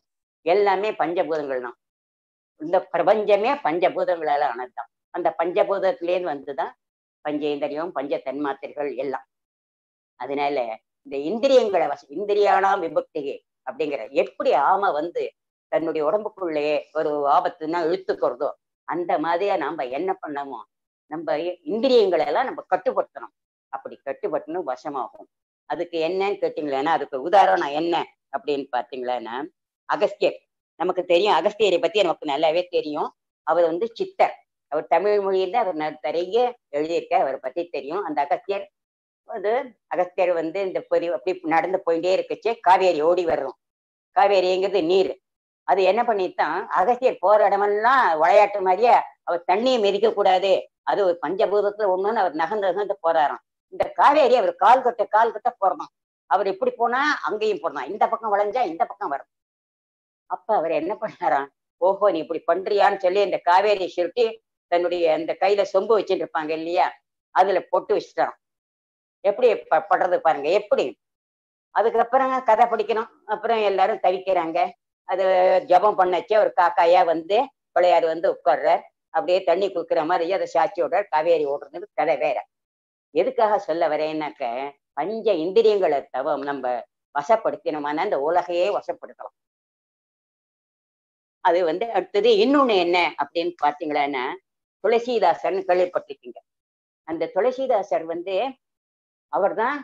எல்லாமே பஞ்சபூதங்கள் தான் இந்த பிரபஞ்சமே பஞ்சபூதங்களால ஆனதுதான் அந்த பஞ்சபூதத்திலேருந்து வந்துதான் பஞ்சேந்திரியம் பஞ்ச தன்மாத்திரைகள் எல்லாம் அதனால இந்த இந்திரியங்களை வச இந்திரியானாம் விபக்திகே அப்படிங்கிற எப்படி ஆமை வந்து தன்னுடைய உடம்புக்குள்ளே ஒரு ஆபத்துன்னா இழுத்துக்கிறதோ அந்த மாதிரியா நாம என்ன பண்ணமோ நம்ம இந்திரியங்களை எல்லாம் நம்ம கட்டுப்படுத்தணும் அப்படி கட்டுப்பட்டுன்னு வசமாகும் அதுக்கு என்னன்னு கேட்டீங்களேன்னா அதுக்கு உதாரணம் என்ன அப்படின்னு பாத்தீங்களேன்னா அகஸ்தியர் நமக்கு தெரியும் அகஸ்தியரை பத்தி நமக்கு நல்லாவே தெரியும் அவர் வந்து சித்தர் அவர் தமிழ் மொழியில அவர் நிறைய எழுதியிருக்கார் அவரை பத்தி தெரியும் அந்த அகஸ்தியர் அது அகஸ்தியர் வந்து இந்த பொறி அப்படி நடந்து போயிட்டே இருக்குச்சு காவேரி ஓடி வர்றோம் காவேரிங்கிறது நீர் அது என்ன பண்ணித்தான் அகஸ்தியர் போற இடமெல்லாம் விளையாட்டு மாதிரியே அவர் தண்ணியை மிதிக்க கூடாது அது ஒரு பஞ்சபூதத்துல ஒண்ணுன்னு அவர் நகர்ந்து நகர்ந்து போறாராம் இந்த காவேரி அவர் கால் கட்ட கால் கட்ட போறணும் அவர் இப்படி போனா அங்கேயும் போறலாம் இந்த பக்கம் வளைஞ்சா இந்த பக்கம் வரும் அப்ப அவர் என்ன பண்ணாராம் ஓஹோ நீ இப்படி பண்றியான்னு சொல்லி இந்த காவேரியை சுருட்டி தன்னுடைய அந்த கையில சொம்பு வச்சுட்டு இருப்பாங்க இல்லையா அதுல பொட்டு வச்சுட்டான் எப்படி படுறது பாருங்க எப்படி அதுக்கப்புறம் கதை படிக்கணும் அப்புறம் எல்லாரும் தவிக்கிறாங்க அது ஜபம் பண்ணச்சு ஒரு காக்காயா வந்து பிள்ளையார் வந்து உட்கார்றார் அப்படியே தண்ணி குடுக்குற மாதிரி அதை சாட்சி விடுறார் காவேரி ஓடுறது கதை வேற எதுக்காக சொல்ல வரேன்னாக்க பஞ்ச இந்திரியங்களை தவ நம்ம வசப்படுத்தினோம்னா இந்த உலகையே வசப்படுத்தலாம் அது வந்து அடுத்தது இன்னொன்னு என்ன அப்படின்னு பாத்தீங்களன்னா துளசிதாசன் கேள்விப்பட்டிருக்கீங்க அந்த துளசிதாசர் வந்து அவர் தான்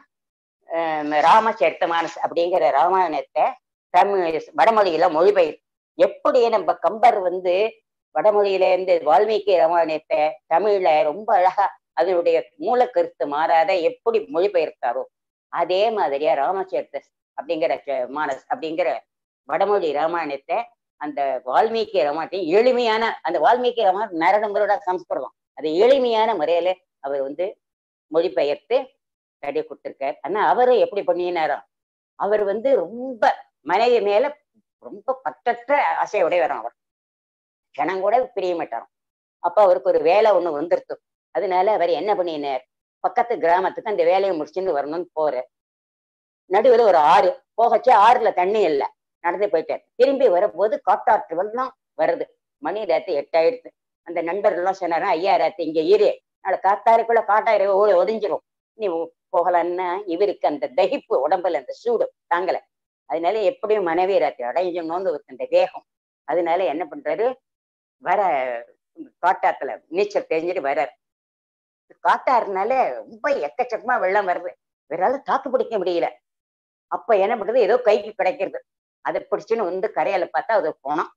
ராமச்சரித்த மானஸ் அப்படிங்கிற ராமாயணத்தை தமிழ் வடமொழியில மொழிபெயர் எப்படி நம்ம கம்பர் வந்து வடமொழியில இருந்து வால்மீகி ராமாயணத்தை தமிழ்ல ரொம்ப அழகா அதனுடைய மூல கருத்து மாறாத எப்படி மொழிபெயர்த்தாரோ அதே மாதிரியா ராமச்சரித்த அப்படிங்கிற மானஸ் அப்படிங்கிற வடமொழி ராமாயணத்தை அந்த வால்மீகி ராமாயணத்தை எளிமையான அந்த வால்மீகி ராமாயணம் நரடங்களோட சம்ஸ்கிருதம் அது எளிமையான முறையில அவர் வந்து மொழிபெயர்த்து கடை கொடுத்திருக்கார் ஆனா அவரு எப்படி பண்ணினாராம் அவர் வந்து ரொம்ப மனைவி மேல ரொம்ப பற்றற்ற ஆசை உடையவராம் அவர் கணம் கூட பிரிய மாட்டாராம் அப்ப அவருக்கு ஒரு வேலை ஒண்ணு வந்துருத்து அதனால அவர் என்ன பண்ணினார் பக்கத்து கிராமத்துக்கு அந்த வேலையை முடிச்சுட்டு வரணும்னு போறார் நடுவில் ஒரு ஆறு போகச்சே ஆறுல தண்ணி இல்லை நடந்து போயிட்டார் திரும்பி வரும்போது காட்டாற்று வெள்ளம் வருது மணி ராத்து எட்டாயிடுத்து அந்த நண்பர்கள்லாம் சொன்னாரா ஐயா ராத்து இங்க இரு நாளை காத்தாருக்குள்ள காட்டாயிர ஓடி ஒதிஞ்சிரும் நீ போகலன்னா இவருக்கு அந்த தகிப்பு உடம்புல அந்த சூடு தாங்கல அதனால எப்படியும் மனைவி ராத்திரி அடைஞ்சணும்னு அந்த வேகம் அதனால என்ன பண்றாரு வர காட்டாத்துல நீச்சல் தெரிஞ்சுட்டு வர்றாரு காட்டாறுனால ரொம்ப எக்கச்சக்கமா வெள்ளம் வருது வேறால தாக்கு பிடிக்க முடியல அப்ப என்ன பண்றது ஏதோ கைக்கு கிடைக்கிறது அதை பிடிச்சுன்னு வந்து கரையில பார்த்தா அது பணம்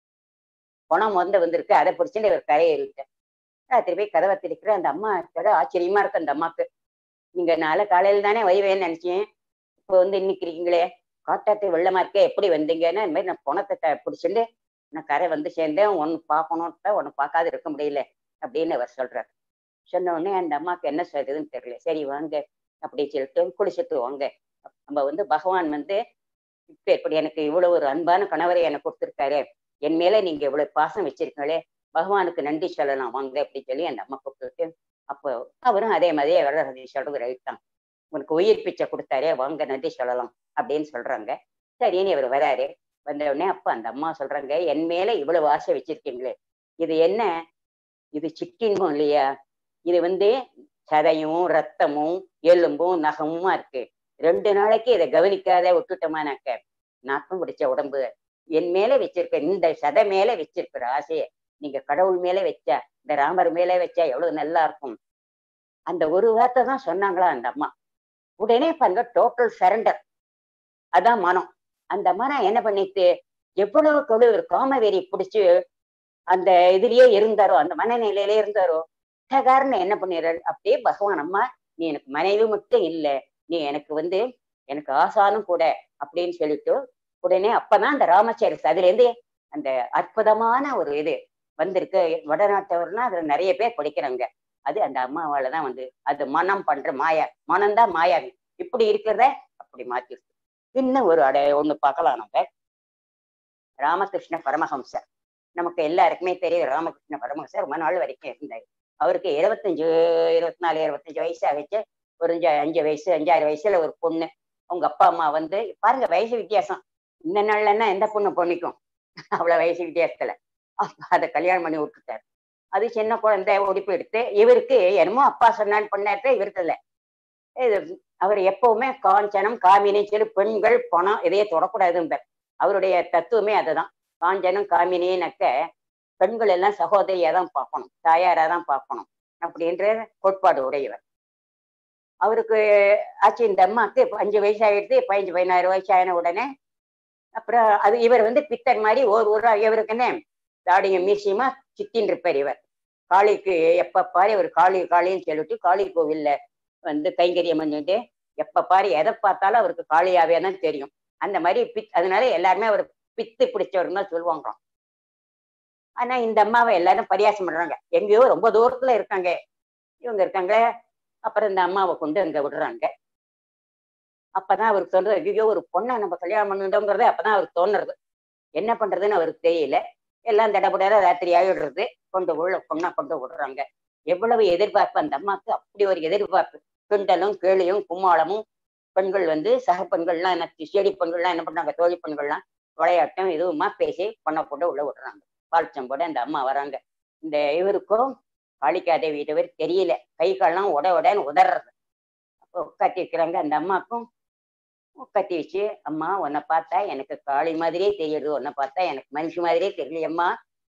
பணம் வந்து வந்திருக்கு அதை பிடிச்சுட்டு இவர் கரையேறிட்டார் ராத்திரி போய் கதவை திறக்கிற அந்த அம்மா ஆச்சரியமா இருக்கு அந்த அம்மாக்கு நீங்க நாளை காலையில தானே வைவேன்னு நினைச்சேன் இப்போ வந்து இன்னைக்கு இருக்கீங்களே காட்டாத்து வெள்ளமா இருக்கே எப்படி வந்தீங்கன்னா இந்த மாதிரி நான் பணத்தை பிடிச்சிட்டு நான் கரை வந்து சேர்ந்தேன் ஒன்னு பார்க்கணும்ட்டா ஒன்னு பார்க்காது இருக்க முடியல அப்படின்னு அவர் சொல்றாரு சொன்ன உடனே அந்த அம்மாவுக்கு என்ன சொல்றதுன்னு தெரியல சரி வாங்க அப்படி சொல்லிட்டு குளிச்சுட்டு வாங்க நம்ம வந்து பகவான் வந்து இப்ப எப்படி எனக்கு இவ்வளவு ஒரு அன்பான கணவரை எனக்கு கொடுத்துருக்காரு என் மேல நீங்க இவ்வளவு பாசம் வச்சிருக்கீங்களே பகவானுக்கு நன்றி சொல்லலாம் வாங்க அப்படின்னு சொல்லி அந்த அம்மா கூப்பிட்டு அப்போ அவரும் அதே மாதிரி வரதி சொல்றது ரைட் தான் உனக்கு உயிர் பிச்சை கொடுத்தாரே வாங்க நன்றி சொல்லலாம் அப்படின்னு சொல்றாங்க சரின்னு இவர் வராரு வந்த உடனே அப்ப அந்த அம்மா சொல்றாங்க என் மேல இவ்வளவு ஆசை வச்சிருக்கீங்களே இது என்ன இது சிக்கின்பம் இல்லையா இது வந்து சதையும் ரத்தமும் எலும்பும் நகமுமா இருக்கு ரெண்டு நாளைக்கு இதை கவனிக்காத விட்டுட்டோமானாக்க நாக்கம் பிடிச்ச உடம்பு என் மேல வச்சிருக்க இந்த சதை மேல வச்சிருக்கிற ஆசையை நீங்க கடவுள் மேல வச்சா இந்த ராமர் மேல வச்சா எவ்வளவு நல்லா இருக்கும் அந்த ஒரு வார்த்தை தான் சொன்னாங்களா அந்த அம்மா உடனே பாருங்க டோட்டல் சரண்டர் அதான் மனம் அந்த மனம் என்ன பண்ணிட்டு எவ்வளவு கொடு காமவெறி பிடிச்சு அந்த இதுலயே இருந்தாரோ அந்த மனநிலையிலே இருந்தாரோ காரணம் என்ன பண்ணிடுறாரு அப்படியே பகவான் அம்மா நீ எனக்கு மனைவி மட்டும் இல்ல நீ எனக்கு வந்து எனக்கு ஆசானும் கூட அப்படின்னு சொல்லிட்டு உடனே அப்பதான் அந்த ராமச்சரி அதுல இருந்து அந்த அற்புதமான ஒரு இது வந்திருக்கு வடநாட்டவர்னா அதுல நிறைய பேர் படிக்கிறாங்க அது அந்த அம்மாவால தான் வந்து அது மனம் பண்ற மாயா மனம்தான் மாயாவி இப்படி இருக்கிறத அப்படி மாத்திருக்கு இன்னும் ஒரு அடை ஒண்ணு பார்க்கலாம் நம்ம ராமகிருஷ்ண பரமஹம்சர் நமக்கு எல்லாருக்குமே தெரியும் ராமகிருஷ்ண பரமஹம்சர் ரொம்ப நாள் வரைக்கும் இருந்தாரு அவருக்கு இருபத்தஞ்சு இருபத்தி நாலு இருபத்தஞ்சு வயசு ஆகிச்சு ஒரு அஞ்சு அஞ்சு வயசு அஞ்சாறு வயசுல ஒரு பொண்ணு அவங்க அப்பா அம்மா வந்து பாருங்க வயசு வித்தியாசம் இந்த நாள்லன்னா எந்த பொண்ணு பொண்ணிக்கும் அவ்வளவு வயசு வித்தியாசத்துல அப்ப அதை கல்யாணம் பண்ணி விட்டுட்டாரு அது சின்ன குழந்தை உடுப்பு எடுத்து இவருக்கு என்னமோ அப்பா சொன்னான்னு பண்ணாரு இவருக்கு இல்லை இது அவர் எப்பவுமே காஞ்சனம் காமினி சொல்லி பெண்கள் பணம் இதையே தொடக்கூடாதும்பார் அவருடைய தத்துவமே அதுதான் காஞ்சனம் காமினின்னாக்க பெண்கள் எல்லாம் சகோதரியா தான் பார்க்கணும் தாயாரா தான் பார்க்கணும் அப்படின்ற கோட்பாடு உடையவர் அவருக்கு ஆச்சு இந்த அம்மாக்கு இப்ப அஞ்சு வயசு ஆயிடுது பதினஞ்சு பதினாறு வயசு ஆயின உடனே அப்புறம் அது இவர் வந்து பித்தர் மாதிரி ஒரு ஊரா இவருக்குன்னு தாடிங்க மீசியமா சித்தின் இருப்பார் இவர் காளிக்கு எப்ப பாரு இவர் காளி காளின்னு சொல்லிட்டு காளி கோவில்ல வந்து கைங்கரியம் பண்ணிட்டு எப்ப பாரு எதை பார்த்தாலும் அவருக்கு காளியாவே தான் தெரியும் அந்த மாதிரி பித் அதனால எல்லாருமே அவர் பித்து பிடிச்சவருன்னு தான் சொல்லுவாங்களாம் ஆனா இந்த அம்மாவை எல்லாரும் பரியாசம் பண்றாங்க எங்கேயோ ரொம்ப தூரத்துல இருக்காங்க இவங்க இருக்காங்க அப்புறம் இந்த அம்மாவை கொண்டு அங்க விடுறாங்க அப்பதான் அவருக்கு தோன்றது ஐயோ ஒரு பொண்ணை நம்ம கல்யாணம் பண்ணிட்டோங்கிறதே அப்பதான் அவருக்கு தோணுறது என்ன பண்றதுன்னு அவருக்கு தெரியல எல்லாம் தடபுடர ராத்திரி ஆயிடுறது கொண்டு உள்ள பொண்ணா கொண்டு விடுறாங்க எவ்வளவு எதிர்பார்ப்பு அந்த அம்மாக்கு அப்படி ஒரு எதிர்பார்ப்பு கிண்டலும் கேளியும் கும்மாளமும் பெண்கள் வந்து சக பெண்கள்லாம் என்ன செடி பெண்கள்லாம் என்ன பண்றாங்க தோழி பெண்கள்லாம் விளையாட்டம் இதுவுமா பேசி பொண்ணை போட்டு உள்ள விடுறாங்க பால்ச்சம் போட அந்த அம்மா வராங்க இந்த இவருக்கும் காளிக்காதேவி இதுவரை தெரியல கை கால்லாம் உட உடன்னு உதறது அப்போ உட்காத்தி வைக்கிறாங்க அந்த அம்மாக்கும் உட்காத்தி வச்சு அம்மா உன்னை பார்த்தா எனக்கு காளி மாதிரியே தெரியுது உன்னை பார்த்தா எனக்கு மனுஷ மாதிரியே தெரியலையம்மா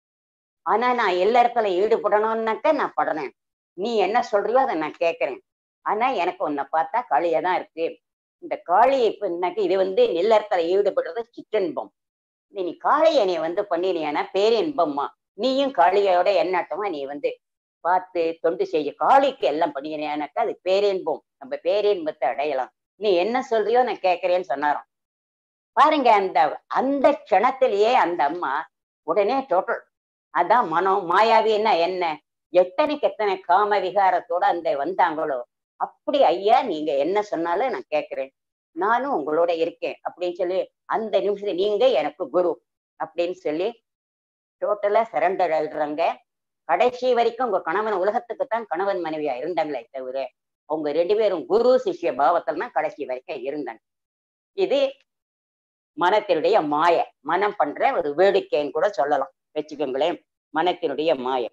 ஆனா நான் எல்லா இடத்துல ஈடுபடணும்னாக்க நான் படுறேன் நீ என்ன சொல்றியோ அதை நான் கேட்கறேன் ஆனா எனக்கு உன்னை பார்த்தா காளியா தான் இருக்கு இந்த காளி இப்ப இது வந்து நெல்லறத்துல ஈடுபடுறது சிற்றன்பம் நீ காளியை நீ வந்து பண்ணினியானா பேரின்பம்மா நீயும் காளியோட எண்ணாட்டமா நீ வந்து பார்த்து தொண்டு செய்ய காளிக்கு எல்லாம் பண்ணினியானாக்கா அது பேரின்பம் நம்ம பேரின்பத்தை அடையலாம் நீ என்ன சொல்றியோ நான் கேட்கறேன்னு சொன்னாராம் பாருங்க அந்த அந்த க்ஷணத்திலேயே அந்த அம்மா உடனே டோட்டல் அதான் மனம் மாயாவின்னா என்ன எத்தனைக்கு எத்தனை காம விகாரத்தோட அந்த வந்தாங்களோ அப்படி ஐயா நீங்க என்ன சொன்னாலும் நான் கேட்கிறேன் நானும் உங்களோட இருக்கேன் அப்படின்னு சொல்லி அந்த நிமிஷத்துல நீங்க எனக்கு குரு அப்படின்னு சொல்லி டோட்டலா சரண்டர் ஆயிடுறாங்க கடைசி வரைக்கும் உங்க கணவன் உலகத்துக்கு தான் கணவன் மனைவியா இருந்தாங்களே தவிர அவங்க ரெண்டு பேரும் குரு சிஷ்ய பாவத்தில் தான் கடைசி வரைக்கும் இருந்தாங்க இது மனத்தினுடைய மாய மனம் பண்ற ஒரு வேடிக்கைன்னு கூட சொல்லலாம் வச்சுக்கோங்களேன் மனத்தினுடைய மாய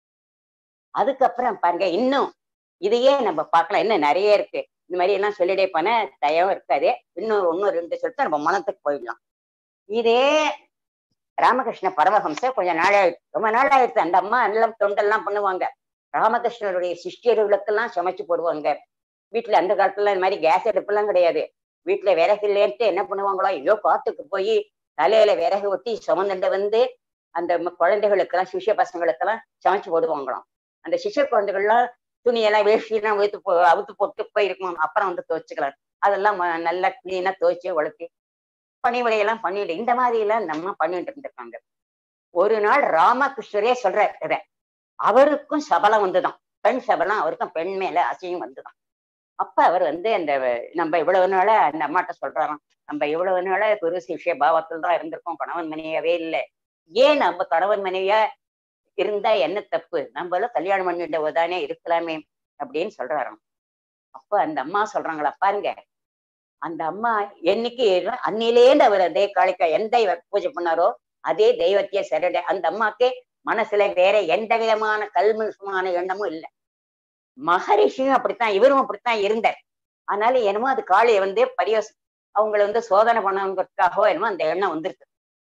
அதுக்கப்புறம் பாருங்க இன்னும் இதையே நம்ம பார்க்கலாம் இன்னும் நிறைய இருக்கு இந்த மாதிரி எல்லாம் சொல்லிட்டே போன தயம் இருக்காது இன்னும் ஒன்னும் ரெண்டு சொல்லிட்டு நம்ம மனத்துக்கு போயிடலாம் இதே ராமகிருஷ்ண பரமஹம்சர் கொஞ்சம் நாளாயிடுச்சு ரொம்ப நாளாயிடுச்சு அந்த அம்மா எல்லாம் தொண்டெல்லாம் பண்ணுவாங்க ராமகிருஷ்ணருடைய சிஷ்யர்களுக்கெல்லாம் சமைச்சு போடுவாங்க வீட்டுல அந்த காலத்துல இந்த மாதிரி கேஸ் அடுப்பெல்லாம் கிடையாது வீட்டுல விறகு இல்லைன்ட்டு என்ன பண்ணுவாங்களோ ஐயோ காட்டுக்கு போய் தலையில விறகு ஒட்டி சுமந்துட்டு வந்து அந்த குழந்தைகளுக்கெல்லாம் சிஷ்ய பசங்களுக்கெல்லாம் சமைச்சு போடுவாங்களாம் அந்த சிஷ்ய குழந்தைகள்லாம் துணியெல்லாம் வேஷ்டியெல்லாம் வைத்து போ அவுத்து போட்டு போயிருக்கும் அப்புறம் வந்து துவைச்சுக்கலாம் அதெல்லாம் நல்லா கிளீனா துவைச்சு உழைச்சி பணிவிடையெல்லாம் பண்ணிட்டு இந்த மாதிரி எல்லாம் நம்ம பண்ணிட்டு இருந்திருக்காங்க ஒரு நாள் ராமகிருஷ்ணரே சொல்ற இத அவருக்கும் சபலம் வந்துதான் பெண் சபலம் அவருக்கும் பெண் மேல அசையும் வந்துதான் அப்ப அவர் வந்து அந்த நம்ம இவ்வளவு நாள அந்த அம்மாட்ட சொல்றாராம் நம்ம இவ்வளவு நாள குரு சிஷ்ய பாவத்தில் தான் இருந்திருக்கோம் கணவன் மனைவியாவே இல்லை ஏன் நம்ம கணவன் மனைவியா இருந்தா என்ன தப்பு நம்மளும் கல்யாணம் பண்ணிட்டு தானே இருக்கலாமே அப்படின்னு சொல்றாராம் அப்ப அந்த அம்மா சொல்றாங்களா பாருங்க அந்த அம்மா என்னைக்கு அன்னிலேந்து அவர் அதே காளிக்கா எந்த பூஜை பண்ணாரோ அதே தெய்வத்தையே சரட அந்த அம்மாக்கு மனசுல வேற எந்த விதமான கல்முஷமான எண்ணமும் இல்லை மகரிஷியும் அப்படித்தான் இவரும் அப்படித்தான் இருந்தார் அதனால என்னமோ அது காளியை வந்து பரியோச அவங்கள வந்து சோதனை பண்ணவங்களுக்காகவோ என்னமோ அந்த எண்ணம் வந்துருக்கு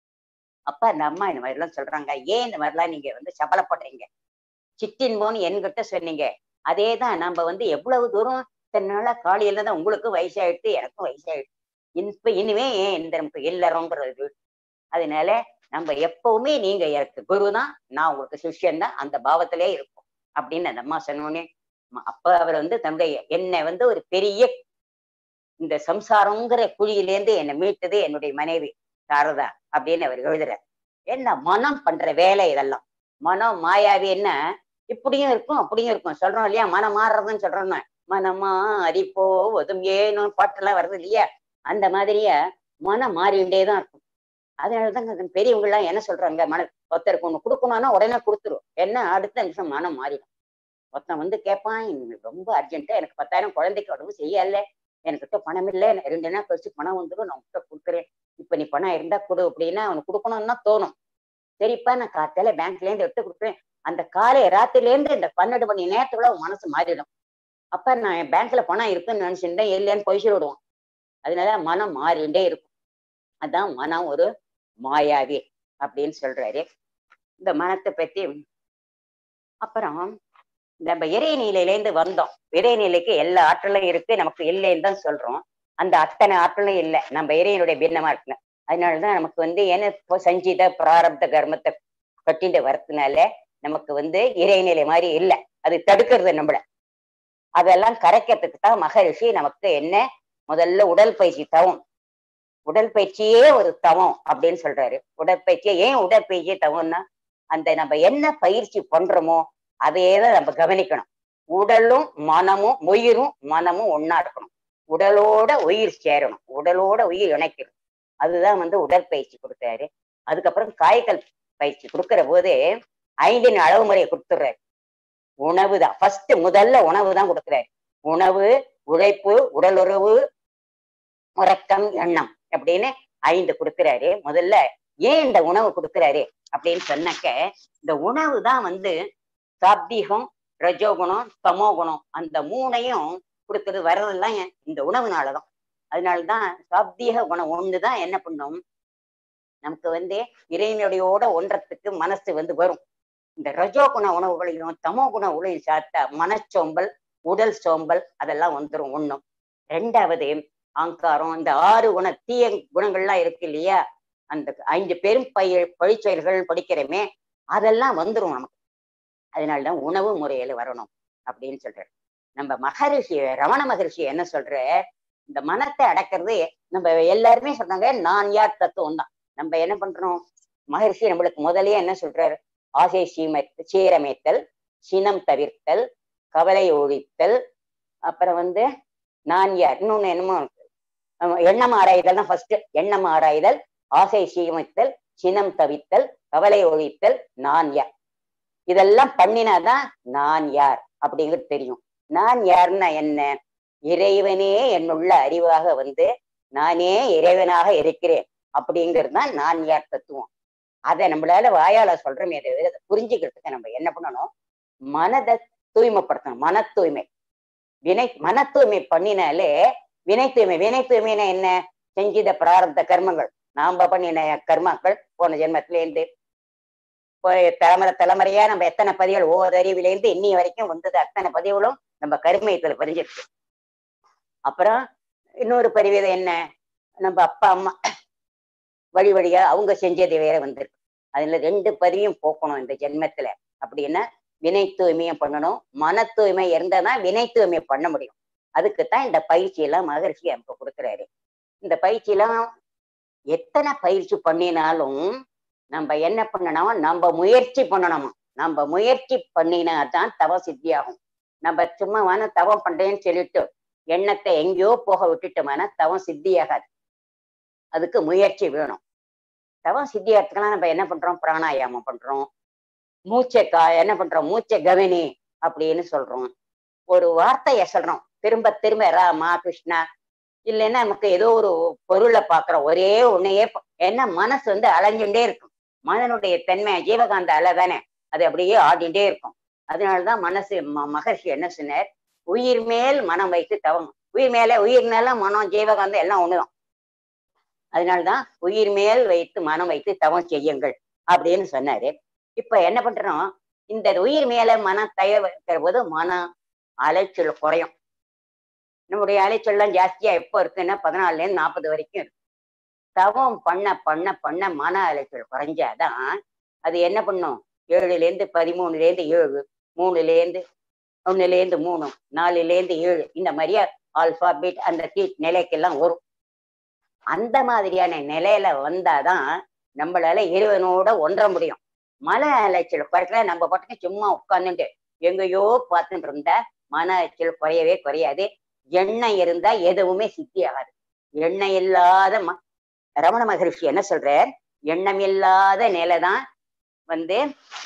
அப்ப அந்த அம்மா இந்த மாதிரி எல்லாம் சொல்றாங்க ஏன் இந்த மாதிரிலாம் நீங்க வந்து சபலப்படுறீங்க சிட்டின் போன் என்கிட்ட சொன்னீங்க அதே தான் நம்ம வந்து எவ்வளவு தூரம் தன்னால காலையில தான் உங்களுக்கு வயசாயிடுத்து எனக்கும் வயசாயிடுச்சு இப்ப இனிமே ஏன் இந்த நமக்கு இல்லறோங்கிறது அதனால நம்ம எப்பவுமே நீங்க எனக்கு குரு தான் நான் உங்களுக்கு சிஷ்யன் தான் அந்த பாவத்திலே இருக்கும் அப்படின்னு அந்த அம்மா சொன்னோடனே அப்ப அவர் வந்து தன்னுடைய என்னை வந்து ஒரு பெரிய இந்த சம்சாரங்கிற குழியிலேருந்து என்னை மீட்டது என்னுடைய மனைவி சாரதா அப்படின்னு அவர் எழுதுறார் என்ன மனம் பண்ற வேலை இதெல்லாம் மனம் மாயாவி என்ன இப்படியும் இருக்கும் அப்படியும் இருக்கும் சொல்றோம் இல்லையா மனம் மாறுறதுன்னு சொல்றோம் மனமா அரிப்போ ஒதும் ஏனும் பாட்டெல்லாம் வருது இல்லையா அந்த மாதிரியே மனம் மாறிண்டே தான் இருக்கும் அதனாலதான் பெரியவங்க எல்லாம் என்ன சொல்றாங்க மன ஒருத்தருக்கு ஒண்ணு கொடுக்கணும்னா உடனே கொடுத்துரும் என்ன அடுத்த நிமிஷம் மனம் மாறிடும் ஒருத்தன் வந்து கேட்பான் ரொம்ப அர்ஜென்ட்டா எனக்கு பத்தாயிரம் குழந்தைக்கு உடம்பு செய்யல என்கிட்ட பணம் இல்லை ரெண்டு நாள் கழிச்சு பணம் வந்துடும் நான் உன்கிட்ட கொடுக்குறேன் இப்ப நீ பணம் இருந்தா கொடு அப்படின்னா அவனுக்கு கொடுக்கணும்னு தான் தோணும் சரிப்பா நான் காத்தால பேங்க்ல இருந்து எடுத்து கொடுக்குறேன் அந்த காலை ராத்திரில இருந்து இந்த பன்னெண்டு மணி நேரத்துக்குள்ள அவன் மனசு மாறிடும் அப்ப நான் என் பேங்க்ல பணம் இருக்குன்னு நினைச்சிருந்தேன் இல்லைன்னு பொய் விடுவான் அதனால மனம் மாறிண்டே இருக்கும் அதான் மனம் ஒரு மாயாவி அப்படின்னு சொல்றாரு இந்த மனத்தை பத்தி அப்புறம் நம்ம இறைநிலையிலேருந்து வந்தோம் இறைநிலைக்கு எல்லா ஆற்றலும் இருக்கு நமக்கு இல்லைன்னு தான் சொல்றோம் அந்த அத்தனை ஆற்றலும் இல்லை நம்ம இறைவனுடைய பின்னமா இருக்குல்ல அதனாலதான் நமக்கு வந்து என்ன இப்போ சஞ்சீத பிராரப்த கர்மத்தை கட்டிட்டு வரதுனால நமக்கு வந்து இறைநிலை மாதிரி இல்லை அது தடுக்கிறது நம்மள அதெல்லாம் கரைக்கிறதுக்கு தான் மகரிஷி நமக்கு என்ன முதல்ல உடல் பயிற்சி தவம் உடல் பயிற்சியே ஒரு தவம் அப்படின்னு சொல்றாரு உடற்பயிற்சியே ஏன் உடற்பயிற்சி தவம்னா அந்த நம்ம என்ன பயிற்சி பண்றோமோ அதையே தான் நம்ம கவனிக்கணும் உடலும் மனமும் உயிரும் மனமும் ஒன்னா இருக்கணும் உடலோட உயிர் சேரணும் உடலோட உயிர் இணைக்கணும் அதுதான் வந்து உடற்பயிற்சி கொடுத்தாரு அதுக்கப்புறம் காய்கல் பயிற்சி கொடுக்கிற போது ஐந்தின் அளவு முறையை கொடுத்துடுறாரு உணவு தான் ஃபர்ஸ்ட் முதல்ல உணவு தான் கொடுக்குறாரு உணவு உழைப்பு உடலுறவு உறக்கம் எண்ணம் அப்படின்னு ஐந்து கொடுக்குறாரு முதல்ல ஏன் இந்த உணவு கொடுக்குறாரு அப்படின்னு சொன்னாக்க இந்த உணவு தான் வந்து சாப்தீகம் ரஜோகுணம் தமோகுணம் அந்த மூணையும் கொடுக்கறது வர்றதெல்லாம் இந்த உணவுனாலதான் அதனாலதான் சாப்தீக குணம் ஒண்ணுதான் என்ன பண்ணும் நமக்கு வந்து இறைவனுடையோட ஒன்றத்துக்கு மனசு வந்து வரும் இந்த ரஜோகுண உணவுகளையும் தமோ குண உணவையும் சாப்பிட்டா மனச்சோம்பல் உடல் சோம்பல் அதெல்லாம் வந்துடும் ஒண்ணும் ரெண்டாவது ஆங்காரம் இந்த ஆறு குண தீய குணங்கள்லாம் இருக்கு இல்லையா அந்த ஐந்து பெரும் பய பழிச்செயல்கள் படிக்கிறோமே அதெல்லாம் வந்துடும் நமக்கு அதனாலதான் உணவு முறையில வரணும் அப்படின்னு சொல்றாரு நம்ம மகரிஷி ரமண மகரிஷி என்ன சொல்ற இந்த மனத்தை அடக்கிறது நம்ம எல்லாருமே சொன்னாங்க நான் யார் தத்துவம் தான் நம்ம என்ன பண்றோம் மகரிஷி நம்மளுக்கு முதலே என்ன சொல்றாரு ஆசை சீமை சீரமைத்தல் சினம் தவிர்த்தல் கவலை ஒழித்தல் அப்புறம் வந்து நான் யார் இன்னொன்னு என்னமோ எண்ணம் ஆராய்தல் தான் ஃபர்ஸ்ட் எண்ணம் ஆராய்தல் ஆசை சீமைத்தல் சினம் தவித்தல் கவலை ஒழித்தல் நான் யார் இதெல்லாம் பண்ணினாதான் நான் யார் அப்படிங்கிறது தெரியும் நான் யாருன்னா என்ன இறைவனே என்னுள்ள அறிவாக வந்து நானே இறைவனாக இருக்கிறேன் அப்படிங்கிறது தான் நான் யார் தத்துவம் அதை நம்மளால வாயால சொல்றோமே அதை புரிஞ்சுக்கிறதுக்கு நம்ம என்ன பண்ணணும் மனதை தூய்மைப்படுத்தணும் மன தூய்மை வினை மன தூய்மை பண்ணினாலே வினை தூய்மை வினை தூய்மைனா என்ன செஞ்சித பிராரப்த கர்மங்கள் நாம பண்ணின கர்மாக்கள் போன ஜென்மத்திலேருந்து தலைமுறை தலைமுறையா நம்ம எத்தனை பதிவுகள் ஒவ்வொரு அறிவிலேருந்து இன்னி வரைக்கும் வந்தது அத்தனை பதிவுகளும் நம்ம கருமையத்துல பதிஞ்சிருக்கு அப்புறம் இன்னொரு பதிவு என்ன நம்ம அப்பா அம்மா வழி வழியா அவங்க செஞ்சது வேற வந்திருக்கு அதுல ரெண்டு பதிவையும் போக்கணும் இந்த ஜென்மத்துல அப்படின்னா வினை தூய்மையும் பண்ணணும் மன தூய்மை இருந்தாதான் வினை தூய்மை பண்ண முடியும் அதுக்குத்தான் இந்த பயிற்சி எல்லாம் மகரிஷி நமக்கு கொடுக்குறாரு இந்த பயிற்சி எல்லாம் எத்தனை பயிற்சி பண்ணினாலும் நம்ம என்ன பண்ணணும் நம்ம முயற்சி பண்ணணுமா நம்ம முயற்சி பண்ணினா தான் தவ சித்தியாகும் நம்ம சும்மா வேணா தவம் பண்றேன்னு சொல்லிட்டு எண்ணத்தை எங்கேயோ போக விட்டுட்டோம்னா தவம் சித்தியாகாது அதுக்கு முயற்சி வேணும் தவம் சித்தியாகிறதுக்கெல்லாம் நம்ம என்ன பண்றோம் பிராணாயாமம் பண்றோம் மூச்சை கா என்ன பண்றோம் மூச்சை கவனி அப்படின்னு சொல்றோம் ஒரு வார்த்தைய சொல்றோம் திரும்ப திரும்ப ராமா கிருஷ்ணா இல்லைன்னா நமக்கு ஏதோ ஒரு பொருளை பாக்குறோம் ஒரே ஒன்னையே ஏன்னா மனசு வந்து அலைஞ்சுட்டே இருக்கும் மனனுடைய தன்மை ஜீவகாந்த அலை தானே அது அப்படியே ஆடிண்டே இருக்கும் அதனாலதான் மனசு மகர்ஷி என்ன சொன்னார் உயிர் மேல் மனம் வைத்து தவம் உயிர் மேல உயிர் மேல மனம் ஜீவகாந்தம் எல்லாம் ஒண்ணுதான் அதனால்தான் உயிர் மேல் வைத்து மனம் வைத்து தவம் செய்யுங்கள் அப்படின்னு சொன்னாரு இப்ப என்ன பண்றோம் இந்த உயிர் மேல மனம் தய வைக்கிற போது மன அலைச்சல் குறையும் நம்முடைய அலைச்சல்லாம் ஜாஸ்தியா எப்போ இருக்குன்னா பதினாலுல இருந்து நாற்பது வரைக்கும் இருக்கு தவம் பண்ண பண்ண பண்ண மன அலைச்சல் குறைஞ்சாதான் அது என்ன பண்ணும் ஏழுல இருந்து பதிமூணுல இருந்து ஏழு மூணுல இருந்து ஒண்ணுல இருந்து மூணு நாலுல இருந்து ஏழு இந்த மாதிரியா ஆல்பாபெட் அந்த கீ நிலைக்கெல்லாம் வரும் அந்த மாதிரியான நிலையில வந்தாதான் நம்மளால இறைவனோட ஒன்ற முடியும் மன அலைச்சல் குறைக்கல நம்ம பாட்டுக்கு சும்மா உட்காந்துட்டு எங்கேயோ பார்த்துட்டு இருந்தா மன அலைச்சல் குறையவே குறையாது எண்ணெய் இருந்தா எதுவுமே சித்தி ஆகாது எண்ணெய் இல்லாத ம ரமண மகரிஷி என்ன சொல்றார் எண்ணம் இல்லாத நிலைதான் வந்து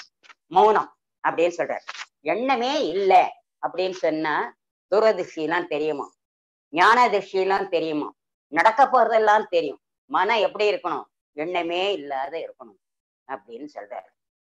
மௌனம் அப்படின்னு சொல்றார் எண்ணமே இல்லை அப்படின்னு சொன்னா துரதிர்ஷ்டிலாம் தெரியுமா ஞான திருஷ்டியெல்லாம் தெரியுமா நடக்க போறதெல்லாம் தெரியும் மனம் எப்படி இருக்கணும் எண்ணமே இல்லாத இருக்கணும் அப்படின்னு சொல்றாரு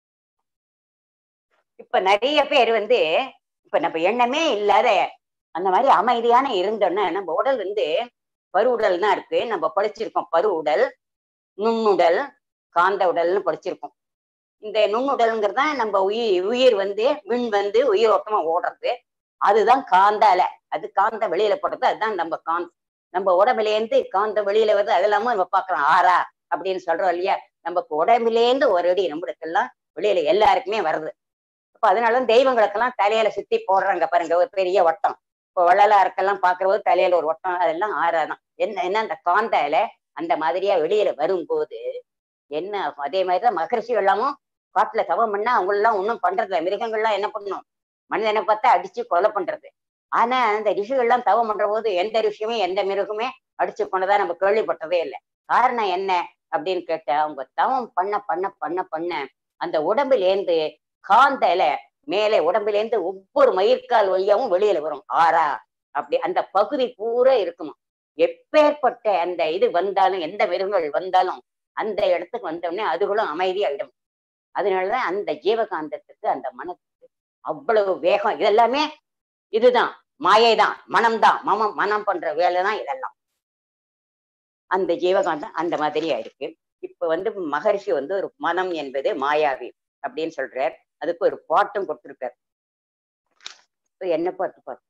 இப்ப நிறைய பேர் வந்து இப்ப நம்ம எண்ணமே இல்லாத அந்த மாதிரி அமைதியான இருந்தோன்னா நம்ம உடல் வந்து பருவுடல் தான் இருக்கு நம்ம படிச்சிருக்கோம் பருவுடல் நுண்ணுடல் காந்த உடல்னு படிச்சிருக்கோம் இந்த நுண்ணுடல்ங்கிறது தான் நம்ம உயிர் உயிர் வந்து விண் வந்து உயிரோட்டமா ஓடுறது அதுதான் காந்த அலை அது காந்த வெளியில போடுறது அதுதான் நம்ம காந்த நம்ம உடம்புலேருந்து காந்த வெளியில வருது அதெல்லாமும் நம்ம பார்க்கலாம் ஆறா அப்படின்னு சொல்றோம் இல்லையா நமக்கு உடம்புலேருந்து ஒரு அடி நம்மளுக்கெல்லாம் வெளியில எல்லாருக்குமே வருது அப்ப அதனால தெய்வங்களுக்கெல்லாம் தலையில சுத்தி போடுறாங்க பாருங்க ஒரு பெரிய வட்டம் இப்போ வள்ளலாருக்கெல்லாம் பார்க்கறது தலையில ஒரு வட்டம் அதெல்லாம் ஆறாதான் என்ன என்ன அந்த காந்த அலை அந்த மாதிரியா வெளியில வரும்போது என்ன ஆகும் அதே மாதிரிதான் மகரிஷி எல்லாமும் காட்டுல தவம் பண்ணா அவங்க எல்லாம் ஒன்றும் பண்றது இல்லை மிருகங்கள்லாம் என்ன பண்ணும் மனிதனை பார்த்தா அடிச்சு கொலை பண்றது ஆனா அந்த ரிஷிகள்லாம் தவம் பண்ற போது எந்த ரிஷியுமே எந்த மிருகமே அடிச்சு கொண்டதா நம்ம கேள்விப்பட்டதே இல்லை காரணம் என்ன அப்படின்னு கேட்டா அவங்க தவம் பண்ண பண்ண பண்ண பண்ண அந்த உடம்புலேருந்து காந்த இலை மேலே உடம்புலேருந்து ஒவ்வொரு மயிர்கால் வழியாவும் வெளியில வரும் ஆறா அப்படி அந்த பகுதி பூரா இருக்குமா எப்பேற்பட்ட அந்த இது வந்தாலும் எந்த மிருகங்கள் வந்தாலும் அந்த இடத்துக்கு வந்தோடனே அதுகளும் அமைதியாயிடும் அதனாலதான் அந்த ஜீவகாந்தத்துக்கு அந்த மனத்துக்கு அவ்வளவு வேகம் இதெல்லாமே இதுதான் மாயை தான் மனம்தான் மமம் மனம் பண்ற வேலை தான் இதெல்லாம் அந்த ஜீவகாந்தம் அந்த மாதிரியா இருக்கு இப்ப வந்து மகரிஷி வந்து ஒரு மனம் என்பது மாயாவி அப்படின்னு சொல்றார் அதுக்கு ஒரு பாட்டும் கொடுத்திருக்கார் இப்ப என்ன பாட்டு பாட்டு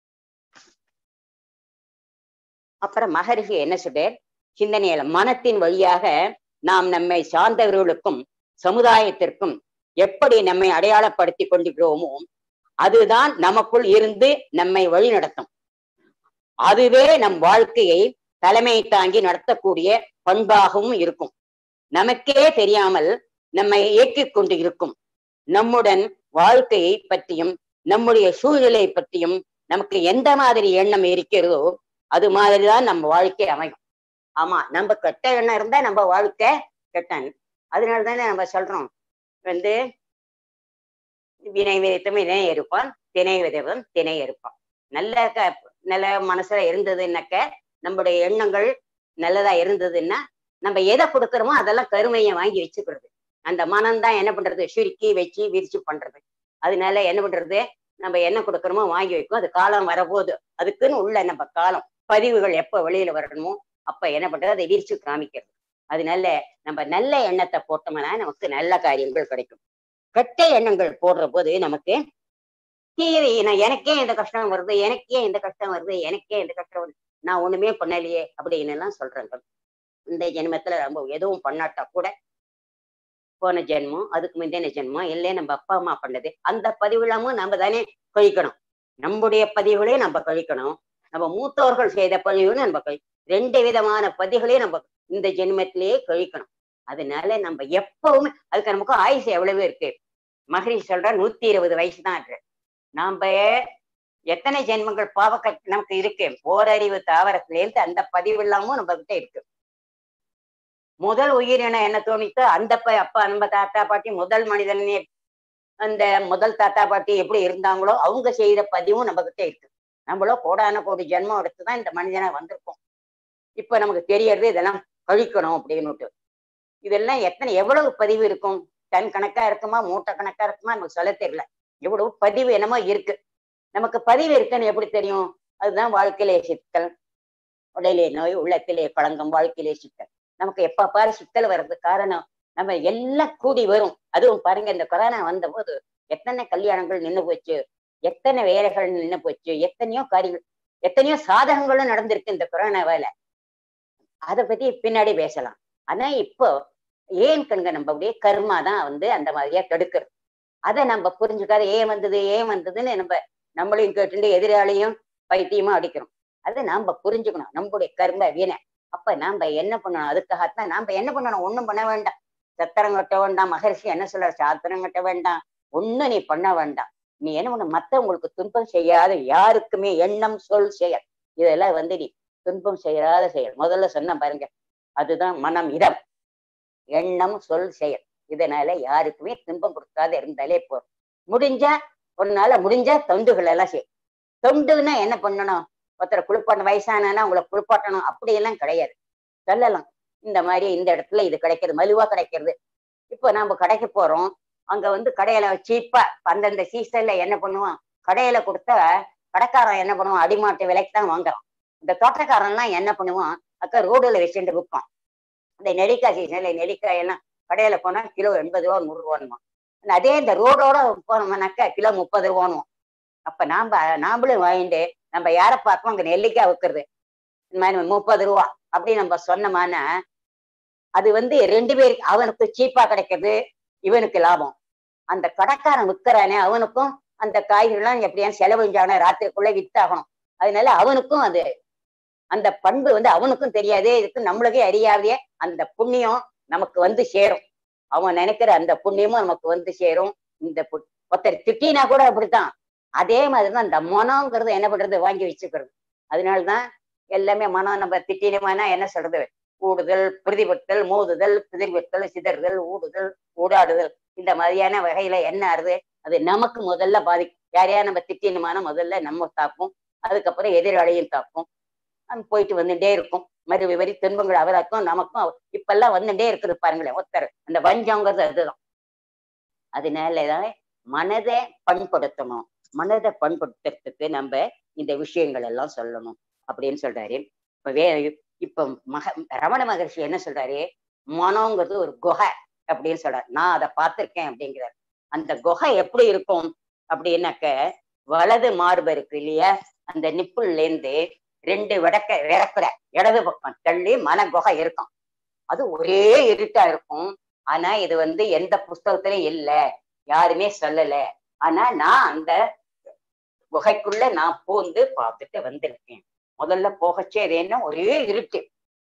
அப்புறம் மகரிஷி என்ன சொல்றார் சிந்தனையில மனத்தின் வழியாக நாம் நம்மை சார்ந்தவர்களுக்கும் சமுதாயத்திற்கும் எப்படி நம்மை அடையாளப்படுத்தி கொண்டிருக்கிறோமோ அதுதான் நமக்குள் இருந்து நம்மை வழி நடத்தும் அதுவே நம் வாழ்க்கையை தலைமை தாங்கி நடத்தக்கூடிய பண்பாகவும் இருக்கும் நமக்கே தெரியாமல் நம்மை இயக்கிக் கொண்டு இருக்கும் நம்முடன் வாழ்க்கையை பற்றியும் நம்முடைய சூழ்நிலை பற்றியும் நமக்கு எந்த மாதிரி எண்ணம் இருக்கிறதோ அது மாதிரிதான் நம்ம வாழ்க்கை அமையும் ஆமா நம்ம கெட்ட எண்ணம் இருந்தா நம்ம வாழ்க்கை கெட்டன் அதனால தானே நம்ம சொல்றோம் வந்து வினை விதைத்தும் வினை இருப்பான் திணை விதைவன் திணை இருப்பான் நல்ல க நல்ல மனசுல இருந்ததுன்னாக்க நம்முடைய எண்ணங்கள் நல்லதா இருந்ததுன்னா நம்ம எதை கொடுக்குறோமோ அதெல்லாம் கருமையை வாங்கி வச்சுக்கிறது அந்த மனம்தான் என்ன பண்றது சுருக்கி வச்சு விரிச்சு பண்றது அதனால என்ன பண்றது நம்ம என்ன கொடுக்குறோமோ வாங்கி வைக்கும் அது காலம் வரபோது அதுக்குன்னு உள்ள நம்ம காலம் பதிவுகள் எப்ப வெளியில வரணுமோ அப்ப என்ன பண்றது அதை விரிச்சு காமிக்கிறது அதனால நம்ம நல்ல எண்ணத்தை போட்டோம்னா நமக்கு நல்ல காரியங்கள் கிடைக்கும் கெட்ட எண்ணங்கள் போடுற போது நமக்கு தீவி நான் எனக்கே இந்த கஷ்டம் வருது எனக்கே இந்த கஷ்டம் வருது எனக்கே இந்த கஷ்டம் வருது நான் ஒண்ணுமே பண்ணலையே அப்படின்னு எல்லாம் சொல்றாங்க இந்த ஜென்மத்துல நம்ம எதுவும் பண்ணாட்டா கூட போன ஜென்மம் அதுக்கு முந்தின ஜென்மம் இல்லை நம்ம அப்பா அம்மா பண்ணது அந்த பதிவுலாமும் நம்ம தானே கழிக்கணும் நம்முடைய பதிவுகளையும் நம்ம கழிக்கணும் நம்ம மூத்தோர்கள் செய்த பதிவுன்னு நம்ம கழி ரெண்டு விதமான பதிவுகளையும் நம்ம இந்த ஜென்மத்திலேயே கழிக்கணும் அதனால நம்ம எப்பவுமே அதுக்கு நமக்கு ஆயுசு எவ்வளவு இருக்கு மகரிஷி சொல்ற நூத்தி இருபது வயசு தான் இருக்கு நாம எத்தனை ஜென்மங்கள் பாவ நமக்கு இருக்கு ஓரறிவு தாவரத்திலேருந்து அந்த பதிவு இல்லாமும் நம்ம கிட்ட இருக்கு முதல் உயிரினம் என்ன தோணித்தோ அந்த ப அப்பா நம்ம தாத்தா பாட்டி முதல் மனிதன் அந்த முதல் தாத்தா பாட்டி எப்படி இருந்தாங்களோ அவங்க செய்த பதிவும் நம்ம கிட்ட இருக்கு நம்மளோ கோடான கோடி ஜென்மம் எடுத்துதான் இந்த மனிதனா வந்திருக்கோம் இப்ப நமக்கு தெரியறது இதெல்லாம் கழிக்கணும் அப்படின்னுட்டு இதெல்லாம் எத்தனை எவ்வளவு பதிவு இருக்கும் டன் கணக்கா இருக்குமா மூட்டை கணக்கா இருக்குமா நமக்கு சொல்ல தெரியல எவ்வளவு பதிவு என்னமோ இருக்கு நமக்கு பதிவு இருக்குன்னு எப்படி தெரியும் அதுதான் வாழ்க்கையிலே சிக்கல் உடலே நோய் உள்ளத்திலே களங்கம் வாழ்க்கையிலே சிக்கல் நமக்கு எப்ப பாரு சிக்கல் வர்றது காரணம் நம்ம எல்லாம் கூடி வரும் அதுவும் பாருங்க இந்த கொரோனா வந்த போது எத்தனை கல்யாணங்கள் நின்று போச்சு எத்தனை வேலைகள் நின்று போச்சு எத்தனையோ காரியங்கள் எத்தனையோ சாதகங்களும் நடந்திருக்கு இந்த கொரோனாவால அதை பத்தி பின்னாடி பேசலாம் ஆனா இப்போ ஏன் கண்க நம்ம அப்படியே கர்மா தான் வந்து அந்த மாதிரியா கெடுக்கிறது அதை நம்ம புரிஞ்சுக்காத ஏன் வந்தது ஏன் வந்ததுன்னு நம்ம நம்மளையும் கேட்டு எதிராளியும் பைத்தியமா அடிக்கிறோம் அதை நாம புரிஞ்சுக்கணும் நம்முடைய கர்ம வீணை அப்ப நாம என்ன பண்ணணும் அதுக்காகத்தான் நாம என்ன பண்ணணும் ஒண்ணும் பண்ண வேண்டாம் சத்திரம் கட்ட வேண்டாம் மகர்ஷி என்ன சொல்ற சாத்திரம் கட்ட வேண்டாம் ஒண்ணும் நீ பண்ண வேண்டாம் நீ என்ன பண்ண மத்தவங்களுக்கு துன்பம் செய்யாத யாருக்குமே எண்ணம் சொல் செயல் இதெல்லாம் வந்து நீ துன்பம் செய்யாத செயல் முதல்ல சொன்ன பாருங்க அதுதான் மனம் இதம் எண்ணம் சொல் செயல் இதனால யாருக்குமே துன்பம் கொடுக்காத இருந்தாலே போதும் முடிஞ்சா உன்னால முடிஞ்சா தொண்டுகள் எல்லாம் செய் தொண்டுன்னா என்ன பண்ணணும் ஒருத்தரை குளிப்பாட்டணும் வயசானா உங்களை குளிப்பாட்டணும் அப்படி எல்லாம் கிடையாது சொல்லலாம் இந்த மாதிரி இந்த இடத்துல இது கிடைக்கிறது மலிவா கிடைக்கிறது இப்போ நம்ம கடைக்கு போறோம் அங்க வந்து கடையில சீப்பா அந்தந்த சீசன்ல என்ன பண்ணுவான் கடையில கொடுத்தா கடைக்காரன் என்ன பண்ணுவான் அடிமாட்டு விலைக்கு தான் வாங்குறான் இந்த தோட்டக்காரன்லாம் என்ன பண்ணுவான் அக்கா ரோடுல வச்சுட்டு விற்பான் இந்த நெல்லிக்காய் சீசன்ல நெல்லிக்காய் எல்லாம் கடையில போனா கிலோ எண்பது ரூபா நூறு ரூபான்னு அதே இந்த ரோடோட போனோம்னாக்கா கிலோ முப்பது ரூபானுவோம் அப்ப நாம நாமளும் வாங்கிட்டு நம்ம யாரை பார்ப்போம் அங்க நெல்லிக்காய் விற்கிறது இந்த மாதிரி முப்பது ரூபா அப்படி நம்ம சொன்னோம்னா அது வந்து ரெண்டு பேருக்கு அவனுக்கு சீப்பா கிடைக்கிறது இவனுக்கு லாபம் அந்த கடைக்காரன் விற்கிறானே அவனுக்கும் அந்த காய்கறிலாம் எப்படியா செலவழிஞ்சானே ராத்திரிக்குள்ள வித்தாகணும் அதனால அவனுக்கும் அது அந்த பண்பு வந்து அவனுக்கும் தெரியாது இதுக்கு நம்மளுக்கே அறியாதே அந்த புண்ணியம் நமக்கு வந்து சேரும் அவன் நினைக்கிற அந்த புண்ணியமும் நமக்கு வந்து சேரும் இந்த பு- ஒருத்தர் திட்டினா கூட அப்படித்தான் அதே மாதிரிதான் அந்த மனம்ங்கிறது என்ன பண்றது வாங்கி வச்சுக்கிறது அதனாலதான் எல்லாமே மனம் நம்ம திட்டினோம்னா என்ன சொல்றது ஊடுதல் பிரதிபத்தல் மோதுதல் பிதிர்வத்தல் சிதறுதல் ஊடுதல் ஊடாடுதல் இந்த மாதிரியான வகையில என்ன ஆறுது அது நமக்கு முதல்ல பாதிக்கும் யாரையா நம்ம திட்டினோம்னா முதல்ல நம்ம தாக்கும் அதுக்கப்புறம் எதிராளியும் தாக்கும் நம்ம போயிட்டு வந்துட்டே இருக்கும் மறு விவரி துன்பங்கள் அவராக்கும் நமக்கும் அவ- இப்பெல்லாம் வந்துட்டே இருக்குது பாருங்களேன் ஒருத்தர் அந்த வஞ்சங்கிறது அதுதான் அதனாலதான் மனதை பண்படுத்தணும் மனதை பண்படுத்துறதுக்கு நம்ம இந்த விஷயங்கள் எல்லாம் சொல்லணும் அப்படின்னு சொல்றாரு இப்ப வே இப்ப மக ரமண மகர்ஷி என்ன சொல்றாரு மனோங்கிறது ஒரு குகை அப்படின்னு சொல்றாரு நான் அதை பார்த்திருக்கேன் அப்படிங்கிறார் அந்த குகை எப்படி இருக்கும் அப்படின்னாக்க வலது மார்பு இருக்கு இல்லையா அந்த நிப்புள்ல இருந்து ரெண்டு விடக்க விறக்குற இடது பக்கம் தள்ளி மன குகை இருக்கும் அது ஒரே இருட்டா இருக்கும் ஆனா இது வந்து எந்த புஸ்தகத்திலயும் இல்ல யாருமே சொல்லல ஆனா நான் அந்த குகைக்குள்ள நான் பூந்து பார்த்துட்டு வந்திருக்கேன் முதல்ல போகச்சே அது என்ன ஒரே இருட்டு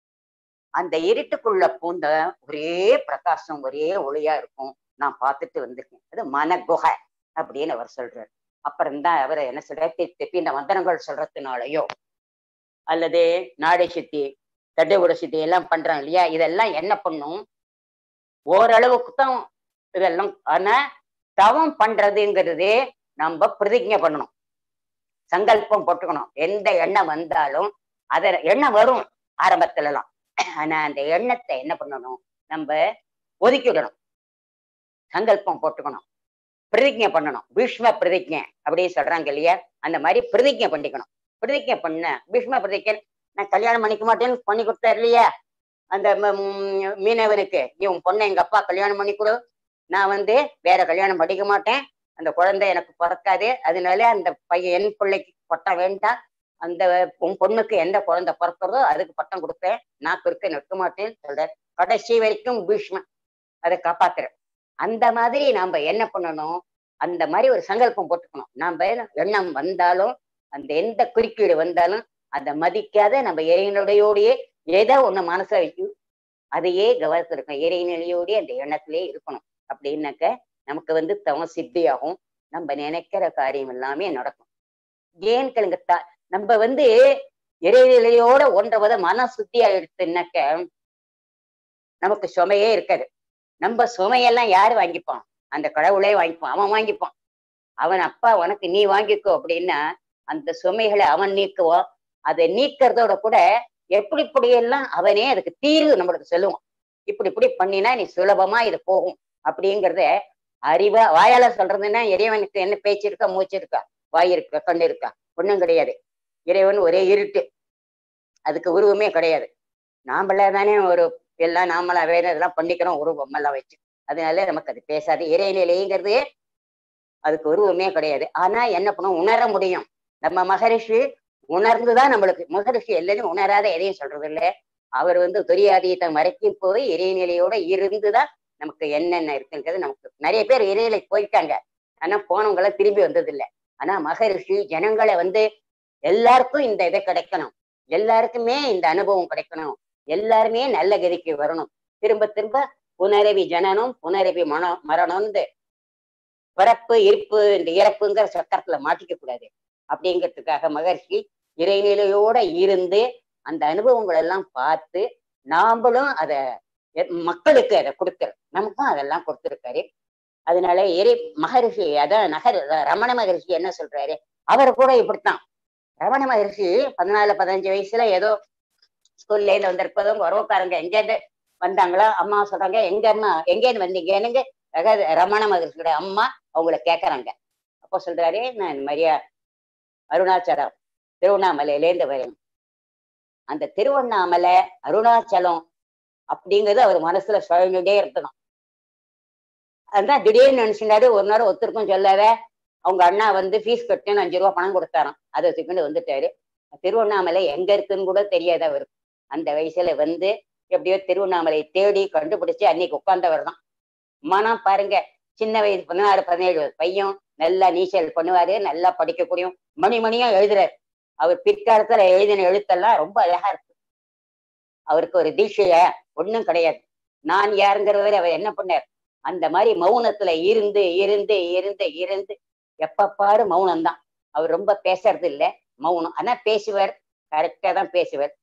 அந்த இருட்டுக்குள்ள பூந்த ஒரே பிரகாசம் ஒரே ஒளியா இருக்கும் நான் பார்த்துட்டு வந்திருக்கேன் அது மன குகை அப்படின்னு அவர் சொல்றாரு அப்புறம்தான் அவர் என்ன சொல்றாரு திருப்பி திருப்பி இந்த மந்திரங்கள் சொல்றதுனாலயோ அல்லது நாடை சுத்தி தட்டுவிட சுத்தி எல்லாம் பண்றாங்க இல்லையா இதெல்லாம் என்ன பண்ணும் ஓரளவுக்கு தான் இதெல்லாம் ஆனா தவம் பண்றதுங்கிறது நம்ம பிரதிஜை பண்ணணும் சங்கல்பம் போட்டுக்கணும் எந்த எண்ணம் வந்தாலும் அத எண்ணம் வரும் ஆரம்பத்துல எல்லாம் ஆனா அந்த எண்ணத்தை என்ன பண்ணணும் நம்ம ஒதுக்கிடணும் சங்கல்பம் போட்டுக்கணும் பிரதிஜை பண்ணணும் பீஷ்ம பிரதிஜை அப்படின்னு சொல்றாங்க இல்லையா அந்த மாதிரி பிரதிஜை பண்ணிக்கணும் பிரதிஜை பண்ண பீஷ்ம பிரதிஜை நான் கல்யாணம் பண்ணிக்க மாட்டேன்னு பண்ணி கொடுத்தாரு இல்லையா அந்த ம- ம், மீனவனுக்கு நீ உன் பொண்ணை எங்க அப்பா கல்யாணம் பண்ணி கொடு நான் வந்து வேற கல்யாணம் பண்ணிக்க மாட்டேன் அந்த குழந்தை எனக்கு பிறக்காது அதனால அந்த பையன் என் பிள்ளைக்கு பட்டம் வேண்டாம் அந்த உன் பொண்ணுக்கு எந்த குழந்தை பிறக்கிறதோ அதுக்கு பட்டம் கொடுப்பேன் நான் குறுக்க நிற்க மாட்டேன்னு சொல்றாரு கடைசி வரைக்கும் பீஷ்மன் அதை காப்பாத்துறேன் அந்த மாதிரி நாம என்ன பண்ணணும் அந்த மாதிரி ஒரு சங்கல்பம் போட்டுக்கணும் நாம எண்ணம் வந்தாலும் அந்த எந்த குறுக்கீடு வந்தாலும் அதை மதிக்காத நம்ம இறைவனுடையோடையே ஏதோ ஒண்ணு மனசுல வச்சு அதையே கவனத்துல இருக்கணும் இறைநிலையோடய அந்த எண்ணத்திலே இருக்கணும் அப்படின்னாக்க நமக்கு வந்து தவம் சித்தியாகும் நம்ம நினைக்கிற காரியம் எல்லாமே நடக்கும் ஏன் கேளுங்க த- நம்ம வந்து இறைநிலையோட ஒன்றவத மன சுத்தியா எடுத்துனாக்க நமக்கு சுமையே இருக்காது நம்ம சுமையெல்லாம் யாரு வாங்கிப்பான் அந்த கடவுளே வாங்கிப்பான் அவன் வாங்கிப்பான் அவன் அப்பா உனக்கு நீ வாங்கிக்கோ அப்படின்னா அந்த சுமைகளை அவன் நீக்குவான் அதை நீக்கிறதோட கூட எப்படி இப்படி எல்லாம் அவனே அதுக்கு தீர்வு நம்மளுக்கு சொல்லுவான் இப்படி இப்படி பண்ணினா நீ சுலபமா இது போகும் அப்படிங்கறத அறிவா வாயால சொல்றதுன்னா இறைவனுக்கு என்ன பேச்சு இருக்கா மூச்சு இருக்கா வாய் இருக்கா கண்ணு இருக்கா ஒண்ணும் கிடையாது இறைவன் ஒரே இருட்டு அதுக்கு உருவமே கிடையாது நாமளே தானே ஒரு எல்லாம் நாமளா வேற இதெல்லாம் பண்ணிக்கிறோம் உருவம் எல்லாம் வச்சு அதனால நமக்கு அது பேசாது இறைநிலைங்கிறது அதுக்கு உருவமே கிடையாது ஆனா என்ன பண்ணும் உணர முடியும் நம்ம மகரிஷி உணர்ந்துதான் நம்மளுக்கு மகரிஷி எல்லாரும் உணராத எதையும் சொல்றது இல்ல அவர் வந்து துரியாதீதம் வரைக்கும் போய் இறைநிலையோட இருந்துதான் நமக்கு என்னென்ன இருக்குங்கிறது நமக்கு நிறைய பேர் இறைநிலை போயிட்டாங்க ஆனா போனவங்கள திரும்பி வந்தது இல்ல ஆனா மகரிஷி ஜனங்களை வந்து எல்லாருக்கும் இந்த இதை கிடைக்கணும் எல்லாருக்குமே இந்த அனுபவம் கிடைக்கணும் எல்லாருமே நல்ல கதிக்கு வரணும் திரும்ப திரும்ப புனரவி ஜனனம் புனரவி மன மரணம்னு பிறப்பு இருப்பு இந்த இறப்புங்கிற சக்கரத்துல மாட்டிக்க கூடாது அப்படிங்கிறதுக்காக மகர்ஷி இறைநிலையோட இருந்து அந்த அனுபவங்கள் எல்லாம் பார்த்து நாமளும் அத எ- மக்களுக்கு அதை கொடுக்கிறோம் நமக்கும் அதெல்லாம் கொடுத்திருக்காரு அதனால இறை மகரிஷி அதான் நகர் ரமண மகரிஷி என்ன சொல்றாரு அவர் கூட இப்படித்தான் ரமண மகர்ஷி பதினாலு பதினஞ்சு வயசுல ஏதோ ஸ்கூல்ல இருந்து வந்திருப்பதும் உறவுக்காரங்க எங்கேருந்து வந்தாங்களோ அம்மா சொல்றாங்க எங்க அம்மா எங்கேருந்து வந்தீங்கன்னு அதாவது ரமண மகர்ஷியோட அம்மா அவங்கள கேட்கறாங்க அப்போ சொல்றாரு நான் இந்த மாதிரியா அருணாச்சலம் திருவண்ணாமலையிலேருந்து வரேன் அந்த திருவண்ணாமலை அருணாச்சலம் அப்படிங்கிறது அவர் மனசுல சுழஞ்சுட்டே இருக்கணும் அதான் திடீர்னு நினைச்சுட்டாரு ஒரு நேரம் ஒருத்தருக்கும் சொல்லாத அவங்க அண்ணா வந்து ஃபீஸ் கட்டுன்னு அஞ்சு ரூபா பணம் கொடுத்தாராம் அதை தூக்கிட்டு வந்துட்டாரு திருவண்ணாமலை எங்க இருக்குன்னு கூட தெரியாது அவருக்கு அந்த வயசுல வந்து எப்படியோ திருவண்ணாமலை தேடி கண்டுபிடிச்சு அன்னைக்கு உட்கார்ந்தவர் தான் மனம் பாருங்க சின்ன வயசு பதினாறு பதினேழு பையன் நல்லா நீச்சல் பண்ணுவாரு நல்லா படிக்கக்கூடியும் மணி மணியா எழுதுறாரு அவர் பிற்காலத்துல எழுதின எழுத்தெல்லாம் ரொம்ப அழகா இருக்கு அவருக்கு ஒரு தீட்சைய ஒண்ணும் கிடையாது நான் யாருங்கிறவர் அவர் என்ன பண்ணார் அந்த மாதிரி மௌனத்துல இருந்து இருந்து இருந்து இருந்து எப்ப பாரு மௌனம் தான் அவர் ரொம்ப பேசுறது இல்ல மௌனம் ஆனா பேசுவார் கரெக்டா தான் பேசுவார்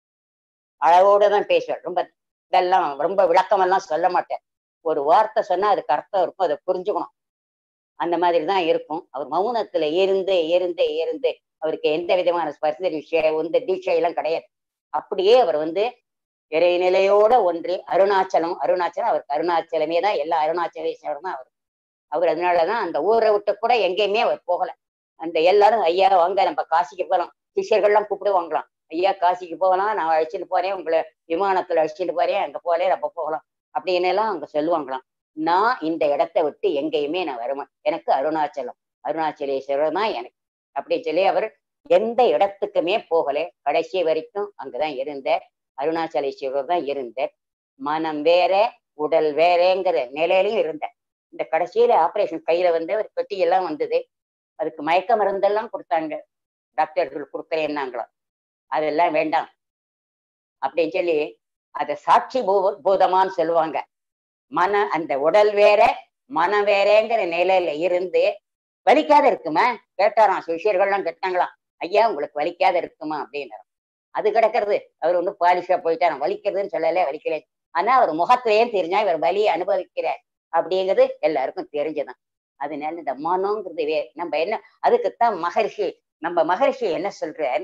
அளவோட தான் பேசுவார் ரொம்ப இதெல்லாம் ரொம்ப விளக்கமெல்லாம் சொல்ல மாட்டார் ஒரு வார்த்தை சொன்னா அதுக்கு அர்த்தம் இருக்கும் அதை புரிஞ்சுக்கணும் அந்த மாதிரி தான் இருக்கும் அவர் மௌனத்துல இருந்து இருந்து இருந்து அவருக்கு எந்த விதமான ஸ்பர்ச விஷயம் இந்த தீட்சை எல்லாம் கிடையாது அப்படியே அவர் வந்து இறைநிலையோட ஒன்று அருணாச்சலம் அருணாச்சலம் அவருக்கு அருணாச்சலமே தான் எல்லா அருணாச்சலேஸ்வரர் தான் அவர் அவர் அதனாலதான் அந்த ஊரை விட்டு கூட எங்கேயுமே அவர் போகல அந்த எல்லாரும் ஐயா வாங்க நம்ம காசிக்கு போகலாம் சிஷ்யர்கள்லாம் கூப்பிடுவாங்களாம் ஐயா காசிக்கு போகலாம் நான் அழைச்சிட்டு போறேன் உங்களை விமானத்துல அழைச்சிட்டு போறேன் அங்க போலே நம்ம போகலாம் அப்படின்னு எல்லாம் அங்க சொல்லுவாங்களாம் நான் இந்த இடத்த விட்டு எங்கேயுமே நான் வருவேன் எனக்கு அருணாச்சலம் அருணாச்சலேஸ்வரர் தான் எனக்கு அப்படின்னு சொல்லி அவர் எந்த இடத்துக்குமே போகல கடைசி வரைக்கும் அங்கதான் இருந்த அருணாச்சலேஸ்வரர் தான் இருந்த மனம் வேற உடல் வேறேங்கிற நிலையிலையும் இருந்த இந்த கடைசியில ஆபரேஷன் கையில வந்து ஒரு பெட்டி எல்லாம் வந்தது அதுக்கு மயக்க மருந்தெல்லாம் கொடுத்தாங்க டாக்டர்கள் கொடுக்குறேன்னாங்களாம் அதெல்லாம் வேண்டாம் அப்படின்னு சொல்லி அதை சாட்சி பூ பூதமான்னு சொல்லுவாங்க மன அந்த உடல் வேற மனம் வேறேங்கிற நிலையில இருந்து வலிக்காத இருக்குமா கேட்டாராம் சிஷியர்கள்லாம் கேட்டாங்களாம் ஐயா உங்களுக்கு வலிக்காத இருக்குமா அப்படின்னு அது கிடக்கிறது அவர் ஒன்றும் பாலிஷா போயிட்டாராம் வலிக்கிறதுன்னு சொல்லல வலிக்கல ஆனா அவர் முகத்திலேயும் தெரிஞ்சா இவர் வலியை அனுபவிக்கிறார் அப்படிங்கிறது எல்லாருக்கும் தெரிஞ்சுதான் அதனால இந்த மனோங்கிறது வே நம்ம என்ன அதுக்குத்தான் மகர்ஷி நம்ம மகர்ஷி என்ன சொல்றார்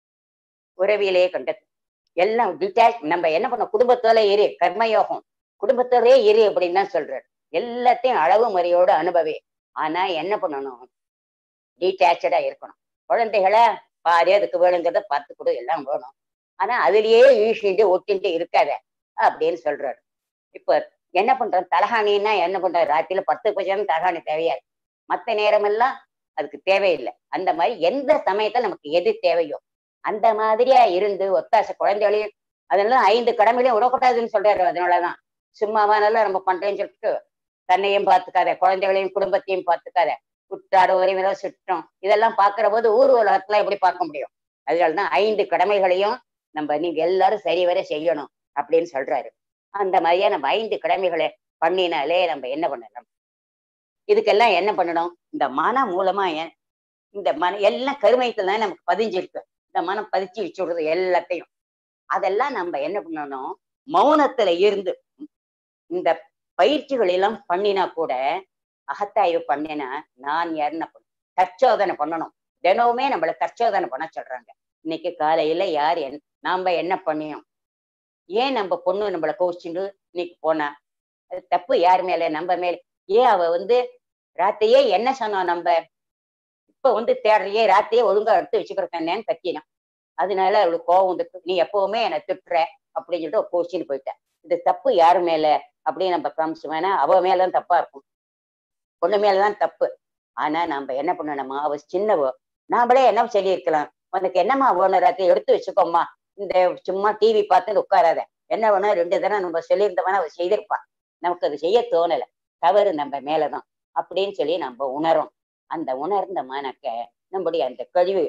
உறவிலே கண்டது எல்லாம் டிட்டாச் நம்ம என்ன பண்ண குடும்பத்தோட இரு கர்மயோகம் குடும்பத்தோடே இரு அப்படின்னு தான் சொல்றாரு எல்லாத்தையும் அளவு முறையோட அனுபவி ஆனா என்ன பண்ணணும் டீட்டாச்சா இருக்கணும் குழந்தைகளை பாரு அதுக்கு வேணுங்கிறத பார்த்து கொடு எல்லாம் வேணும் ஆனா அதுலயே ஈசிட்டு ஒட்டிட்டு இருக்காத அப்படின்னு சொல்றாரு இப்ப என்ன பண்றோம் தலகாணின்னா என்ன பண்ற ராத்திரில பத்து பட்சம் தலகாணி தேவையாது மத்த நேரமெல்லாம் அதுக்கு தேவையில்லை அந்த மாதிரி எந்த சமயத்துல நமக்கு எது தேவையோ அந்த மாதிரியா இருந்து ஒத்தாசை குழந்தைகளையும் அதனால ஐந்து கடமையிலையும் விடக்கூடாதுன்னு சொல்றாரு அதனாலதான் சும்மாவானாலும் நம்ம பண்றேன்னு சொல்லிட்டு தன்னையும் பார்த்துக்காத குழந்தைகளையும் குடும்பத்தையும் பார்த்துக்காத குற்றாடு உறவினர் சுற்றம் இதெல்லாம் பாக்குற போது ஊர் உலகத்துல எப்படி பார்க்க முடியும் அதனாலதான் ஐந்து கடமைகளையும் நம்ம நீங்க எல்லாரும் சரிவர செய்யணும் அப்படின்னு சொல்றாரு அந்த மாதிரியா நம்ம ஐந்து கடமைகளை பண்ணினாலே நம்ம என்ன பண்ணலாம் இதுக்கெல்லாம் என்ன பண்ணணும் இந்த மன மூலமா ஏன் இந்த மன எல்லாம் கருமையத்துல தான் நமக்கு பதிஞ்சிருக்கு இந்த மனம் பதிச்சு வச்சுடுறது எல்லாத்தையும் அதெல்லாம் நம்ம என்ன பண்ணணும் மௌனத்துல இருந்து இந்த பயிற்சிகள் எல்லாம் பண்ணினா கூட அகத்தாய்வு பண்ணினா நான் என்ன பண்ண தற்சோதனை பண்ணணும் தினமுமே நம்மள தற்சோதனை பண்ண சொல்றாங்க இன்னைக்கு காலையில யார் என் நாம என்ன பண்ணியோம் ஏன் நம்ம பொண்ணு நம்மளை கோவிச்சுட்டு இன்னைக்கு போனா அது தப்பு யார் மேல நம்ம மேல ஏன் அவ வந்து ராத்திரியே என்ன சொன்னோம் நம்ம இப்ப வந்து தேடுறியே ராத்திரியே ஒழுங்கா எடுத்து வச்சுக்கிறேன்னு கத்தினான் அதனால அவளுக்கு கோவம் வந்துட்டு நீ எப்பவுமே என்னை திட்டுற அப்படின்னு சொல்லிட்டு கோச்சின்னு போயிட்டேன் இது தப்பு யாரு மேல அப்படின்னு நம்ம காமிச்சு வேணா அவ மேலதான் தப்பா இருக்கும் பொண்ணு மேலதான் தப்பு ஆனா நம்ம என்ன பண்ணணுமா அவ சின்னவோ நாமளே என்ன சொல்லியிருக்கலாம் உனக்கு என்னம்மா வேணும் ராத்திரி எடுத்து வச்சுக்கோம்மா இந்த சும்மா டிவி பார்த்துட்டு உட்காராத என்ன வேணும் ரெண்டு தடவை நம்ம சொல்லியிருந்தவனா அவ செய்திருப்பான் நமக்கு அது செய்ய தோணல தவறு நம்ம மேலதான் அப்படின்னு சொல்லி நம்ம உணரும் அந்த உணர்ந்த மனக்க நம்முடைய அந்த கழிவு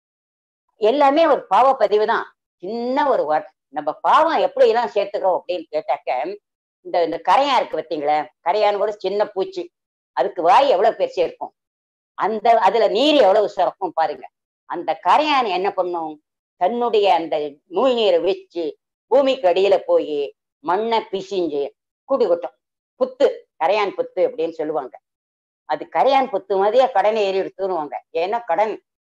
எல்லாமே ஒரு பாவ பதிவு தான் சின்ன ஒரு word. நம்ம பாவம் எப்படி எல்லாம் சேர்த்துக்கிறோம் அப்படின்னு கேட்டாக்க இந்த இந்த கரையான் இருக்கு பார்த்தீங்களா கரையான் கூட சின்ன பூச்சி அதுக்கு வாய் எவ்வளவு பெருசு இருக்கும் அந்த அதுல நீர் எவ்வளவு சுரக்கும் பாருங்க அந்த கரையான் என்ன பண்ணும் தன்னுடைய அந்த நோய் நீரை வச்சு பூமிக்கு அடியில போய் மண்ணை பிசிஞ்சு குடி கொட்டும் புத்து கரையான் புத்து அப்படின்னு சொல்லுவாங்க அது கரையான் புத்து மாதிரியே கடனை ஏறி எடுத்துருவாங்க ஏன்னா கடன்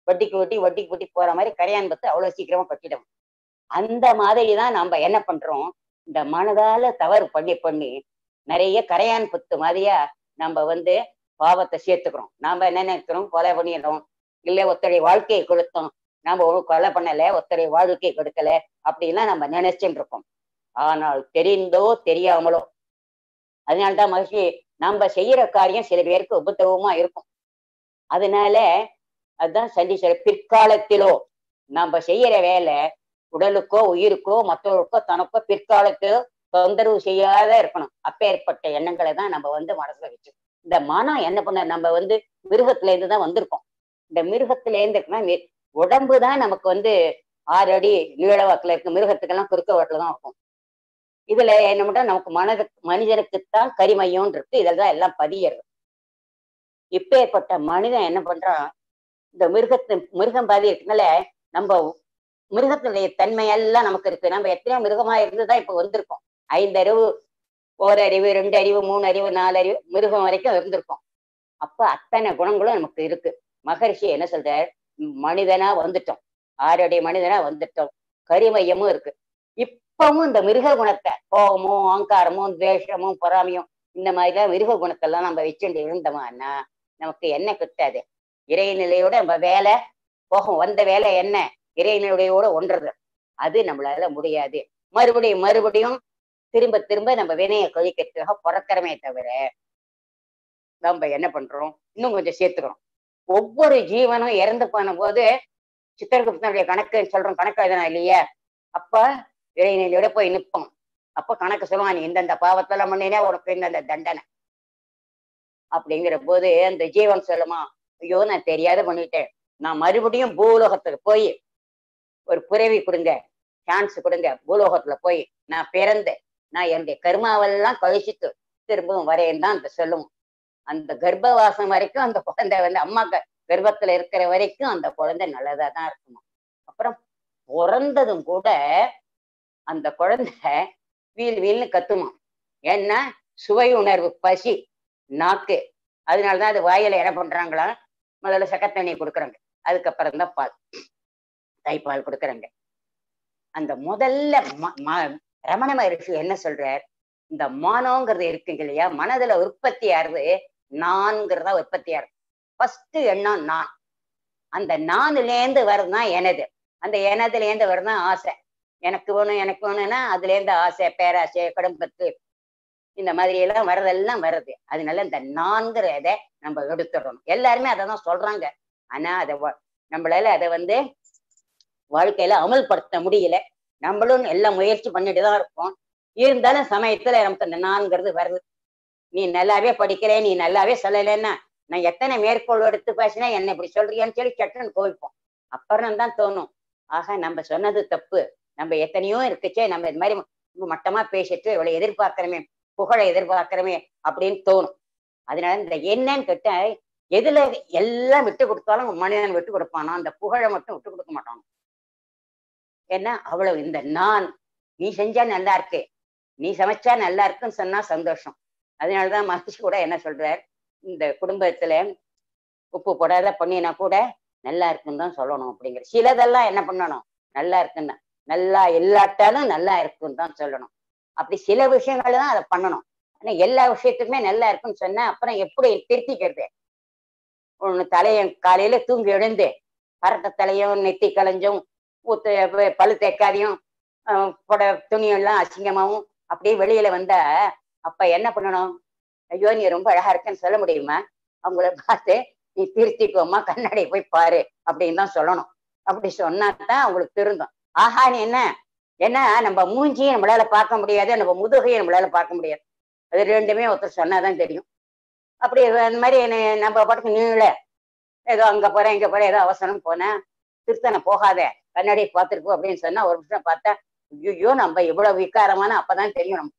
வட்டிக்கு வட்டி வட்டிக்கு வட்டி போற மாதிரி கரையான் பத்து அவ்வளவு சீக்கிரமா கட்டிடும் அந்த மாதிரி தான் நம்ம என்ன பண்றோம் இந்த மனதால தவறு பண்ணி பண்ணி நிறைய கரையான் புத்து மாதிரியா நம்ம வந்து பாவத்தை சேர்த்துக்கிறோம் நாம என்ன நினைக்கிறோம் கொலை பண்ணிடுறோம் இல்ல ஒருத்தருடைய வாழ்க்கையை கொடுத்தோம் நாம ஒரு கொலை பண்ணல ஒருத்தருடைய வாழ்க்கையை கொடுக்கல அப்படின்லாம் நம்ம நினைச்சுட்டு இருக்கோம் ஆனால் தெரிந்தோ தெரியாமலோ அதனால்தான் மகிழ்ச்சி நம்ம செய்யற காரியம் சில பேருக்கு உபத்திரவமா இருக்கும் அதனால அதுதான் சந்தி சொல்ற பிற்காலத்திலோ நம்ம செய்யற வேலை உடலுக்கோ உயிருக்கோ மற்றவருக்கோ தனக்கோ பிற்காலத்திலோ தொந்தரவு செய்யாத இருக்கணும் அப்பேற்பட்ட எண்ணங்களை தான் நம்ம வந்து மனசுல வச்சு இந்த மனம் என்ன பண்ண நம்ம வந்து மிருகத்துல இருந்து தான் வந்திருக்கோம் இந்த மிருகத்துல இருந்து இருக்குன்னா மி- உடம்பு தான் நமக்கு வந்து ஆறு அடி நீளவாக்குல இருக்கு மிருகத்துக்கெல்லாம் குறுக்க வாட்டுல தான் இருக்கும் இதுல என்ன பண்ணா நமக்கு மனதுக்கு மனிதனுக்குத்தான் கரிமையம் இருக்கு இதுல தான் எல்லாம் பதியறது இப்பேற்பட்ட மனிதன் என்ன பண்றான் இந்த மிருகத்து மிருகம் பாதி இருக்கனால நம்ம மிருகத்தினுடைய தன்மை எல்லாம் நமக்கு இருக்கு நம்ம எத்தனையோ மிருகமா இருந்துதான் இப்ப வந்திருக்கோம் ஐந்து அறிவு ஓரறிவு ரெண்டு அறிவு மூணு அறிவு நாலு அறிவு மிருகம் வரைக்கும் இருந்திருக்கோம் அப்ப அத்தனை குணங்களும் நமக்கு இருக்கு மகரிஷி என்ன சொல்றார் மனிதனா வந்துட்டோம் ஆறடி மனிதனா வந்துட்டோம் கரிமையமும் இருக்கு இப்பவும் இந்த மிருக குணத்தை கோபமும் ஆங்காரமும் துவேஷமும் பொறாமையும் இந்த மாதிரிலாம் மிருக குணத்தெல்லாம் நம்ம வச்சுட்டு இருந்தோம்னா நமக்கு என்ன கிட்டாது இறைநிலையோட நம்ம வேலை போகும் வந்த வேலை என்ன இறைநிலையோட ஒன்றது அது நம்மளால முடியாது மறுபடியும் மறுபடியும் திரும்ப திரும்ப நம்ம வினையை கழிக்கிறதுக்காக பிறக்கிறமே தவிர நம்ம என்ன பண்றோம் இன்னும் கொஞ்சம் சேர்த்துக்கிறோம் ஒவ்வொரு ஜீவனும் இறந்து போன போது சித்திரகுப்தனுடைய கணக்கு சொல்றோம் கணக்கு எதனா இல்லையா அப்ப இறைநிலையோட போய் நிற்போம் அப்ப கணக்கு சொல்லுவான் நீ இந்தந்த பாவத்தெல்லாம் பண்ணினே உனக்கு இந்தந்த தண்டனை அப்படிங்கிற போது அந்த ஜீவன் சொல்லுமா ஐயோ நான் தெரியாத பண்ணிட்டேன் நான் மறுபடியும் பூலோகத்துக்கு போய் ஒரு புறவி கொடுங்க சான்ஸ் கொடுங்க பூலோகத்துல போய் நான் பிறந்தேன் நான் என்னுடைய கர்மாவெல்லாம் கழிச்சிட்டு திரும்பவும் வரேன் தான் அந்த சொல்லுவோம் அந்த கர்ப்பவாசம் வரைக்கும் அந்த குழந்தை வந்து அம்மா க- கர்ப்பத்துல இருக்கிற வரைக்கும் அந்த குழந்தை நல்லதா தான் இருக்குமா அப்புறம் பிறந்ததும் கூட அந்த குழந்தை வீல் வீல்னு கத்துமா ஏன்னா சுவை உணர்வு பசி நாக்கு அதனாலதான் அது வாயில என்ன பண்றாங்களா முதல்ல சக்கத்தண்ணி கொடுக்குறாங்க அதுக்கப்புறம் தான் பால் தாய்ப்பால் கொடுக்குறாங்க அந்த முதல்ல ம- ம- ரமண மகரிஷி என்ன சொல்றார் இந்த மனோங்கிறது இருக்குங்க இல்லையா மனதுல உற்பத்தி ஆறுது நான்கிறதா உற்பத்தி ஆறுது ஃபர்ஸ்ட் எண்ணம் நான் அந்த நானுல இருந்து வருதுதான் எனது அந்த எனதுல இருந்து வருதுதான் ஆசை எனக்கு வேணும் எனக்கு வேணும்னா அதுல இருந்து ஆசை பேராசை கடும்பத்து இந்த மாதிரி எல்லாம் வர்றதெல்லாம் வருது அதனால இந்த நான்கிற இதை நம்ம எடுத்துடணும் எல்லாருமே அதை தான் சொல்றாங்க ஆனா அதை வ- நம்மளால அதை வந்து வாழ்க்கையில அமல்படுத்த முடியல நம்மளும் எல்லாம் முயற்சி பண்ணிட்டு தான் இருக்கோம் இருந்தாலும் சமயத்துல நமக்கு அந்த நான்கிறது வருது நீ நல்லாவே படிக்கிற நீ நல்லாவே சொல்லலைன்னா நான் எத்தனை மேற்கோள் எடுத்து பேசினா என்ன இப்படி சொல்றியான்னு சொல்லி சட்டுன்னு கோவிப்போம் அப்புறம் தான் தோணும் ஆக நம்ம சொன்னது தப்பு நம்ம எத்தனையோ இருக்குச்சே நம்ம இது மாதிரி ரொம்ப மட்டமா பேசிட்டு இவ்வளவு எதிர்பார்க்கிறோமே புகழை எதிர்பார்க்கிறோமே அப்படின்னு தோணும் அதனால இந்த என்னன்னு கேட்ட எதுல எல்லாம் விட்டு கொடுத்தாலும் மனிதன் விட்டு கொடுப்பானோ அந்த புகழை மட்டும் விட்டு கொடுக்க மாட்டான் ஏன்னா அவ்வளவு இந்த நான் நீ செஞ்சா நல்லா இருக்கு நீ சமைச்சா நல்லா இருக்குன்னு சொன்னா சந்தோஷம் அதனாலதான் மகிழ்ச்சி கூட என்ன சொல்றார் இந்த குடும்பத்துல உப்பு போடாத பண்ணினா கூட நல்லா இருக்குன்னு தான் சொல்லணும் அப்படிங்கிற சிலதெல்லாம் என்ன பண்ணணும் நல்லா இருக்குன்னு நல்லா இல்லாட்டாலும் நல்லா இருக்குன்னு தான் சொல்லணும் அப்படி சில விஷயங்கள் தான் அதை பண்ணணும் ஆனா எல்லா விஷயத்துக்குமே நல்லா இருக்குன்னு சொன்னா அப்புறம் எப்படி திருத்திக்கிறது ஒண்ணு தலைய காலையில தூங்கி எழுந்து பரட்ட தலையும் நெத்தி கலைஞ்சும் ஊத்து ப- பல்லு தேக்காதையும் ஆஹ் புட துணியெல்லாம் அசிங்கமாவும் அப்படியே வெளியில வந்தா அப்ப என்ன பண்ணணும் ஐயோ நீ ரொம்ப அழகா இருக்கேன்னு சொல்ல முடியுமா அவங்கள பார்த்து நீ திருத்திக்கோமா கண்ணாடி போய் பாரு அப்படின்னு தான் சொல்லணும் அப்படி சொன்னா தான் அவங்களுக்கு திருந்தும் ஆஹா நீ என்ன ஏன்னா நம்ம மூஞ்சியும் நம்மளால பார்க்க முடியாது நம்ம முதுகையும் நம்மளால பார்க்க முடியாது அது ரெண்டுமே ஒருத்தர் சொன்னாதான் தெரியும் அப்படி அந்த மாதிரி என்ன- நம்ம பாட்டுக்கு நீள ஏதோ அங்க போறேன் இங்க போறேன் ஏதோ அவசரம் போனேன் திருத்தனை போகாத கண்ணாடி பார்த்துருக்கோம் அப்படின்னு சொன்னா ஒரு நிமிஷம் பார்த்தா ஐயோ நம்ம இவ்வளவு விகாரமான அப்பதான் தெரியும் நம்ம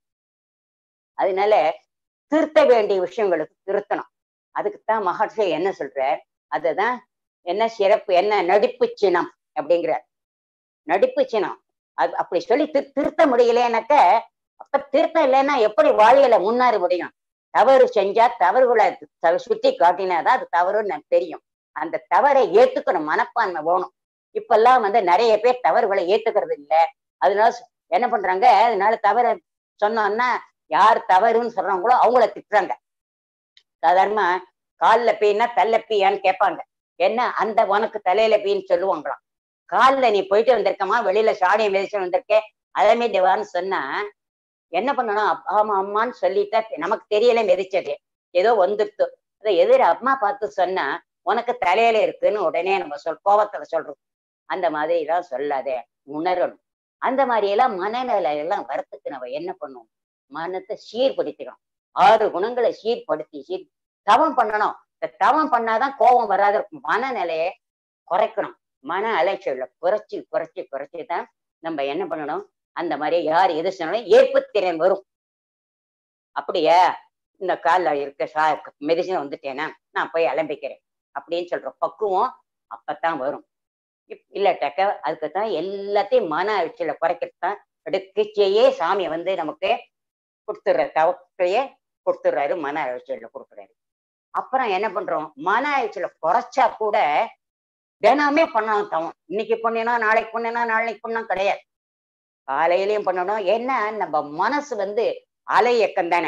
அதனால திருத்த வேண்டிய விஷயங்களுக்கு திருத்தணும் அதுக்குத்தான் மகர்ஷி என்ன சொல்றார் அதுதான் என்ன சிறப்பு என்ன நடிப்பு சினம் அப்படிங்கிறார் நடிப்பு சினம் அது அப்படி சொல்லி திரு திருத்த முடியலனாக்க அப்ப திருத்தம் இல்லைன்னா எப்படி வாழ்க்கையில முன்னேற முடியும் தவறு செஞ்சா தவறுகளை த- சுட்டி காட்டினாதான் அது தவறுன்னு எனக்கு தெரியும் அந்த தவறை ஏத்துக்கணும் மனப்பான்மை வேணும் இப்பெல்லாம் வந்து நிறைய பேர் தவறுகளை ஏத்துக்கிறது இல்ல அதனால ச- என்ன பண்றாங்க அதனால தவற சொன்னோம்னா யார் தவறுன்னு சொல்றாங்களோ அவங்கள திட்டுறாங்க சாதாரணமா கால்ல பீன்னா தள்ள பீயான்னு கேட்பாங்க என்ன அந்த உனக்கு தலையில பீன்னு சொல்லுவாங்களாம் கால்ல நீ போயிட்டு வந்திருக்கமா வெளியில சாணியம் மிதிச்சு வந்திருக்கே அதமே தேவான்னு சொன்னா என்ன பண்ணணும் அப்- ஆமா அம்மான்னு சொல்லிட்டா நமக்கு தெரியல மிதிச்சது ஏதோ வந்துருத்து அதை எதிர அம்மா பார்த்து சொன்னா உனக்கு தலையில இருக்குன்னு உடனே நம்ம சொல் கோபத்துல சொல்றோம் அந்த மாதிரி எல்லாம் சொல்லாதே உணரணும் அந்த மாதிரி எல்லாம் மனநிலை எல்லாம் வரத்துக்கு நம்ம என்ன பண்ணுவோம் மனத்தை சீர்படுத்திக்கணும் ஆறு குணங்களை சீர்படுத்தி சீர் தவம் பண்ணணும் இந்த தவம் பண்ணாதான் கோபம் வராத இருக்கும் மனநிலையை குறைக்கணும் மன அலைச்சல குறைச்சி குறைச்சி குறைச்சி தான் நம்ம என்ன பண்ணணும் அந்த மாதிரி யார் எது சொன்னாலும் ஏற்புத்திறன் வரும் அப்படியா இந்த கால்ல இருக்க சா மெடிசன் வந்துட்டேனா நான் போய் அலம்பிக்கிறேன் அப்படின்னு சொல்ற பக்குவம் அப்பதான் வரும் இப்- இல்லாட்டாக்க அதுக்கு தான் எல்லாத்தையும் மன அழிச்சல குறைக்கிறது தான் எடுக்கச்சேயே சாமி வந்து நமக்கு கொடுத்துடுற தவக்கையே கொடுத்துடுறாரு மன அழிச்சல கொடுக்குறாரு அப்புறம் என்ன பண்றோம் மன அழிச்சல குறைச்சா கூட தினமே பண்ணணும் தவம் இன்னைக்கு பண்ணினா நாளைக்கு பண்ணினா நாளைக்கு பண்ணா கிடையாது காலையிலயும் பண்ணணும் ஏன்னா நம்ம மனசு வந்து அலை இயக்கம் தானே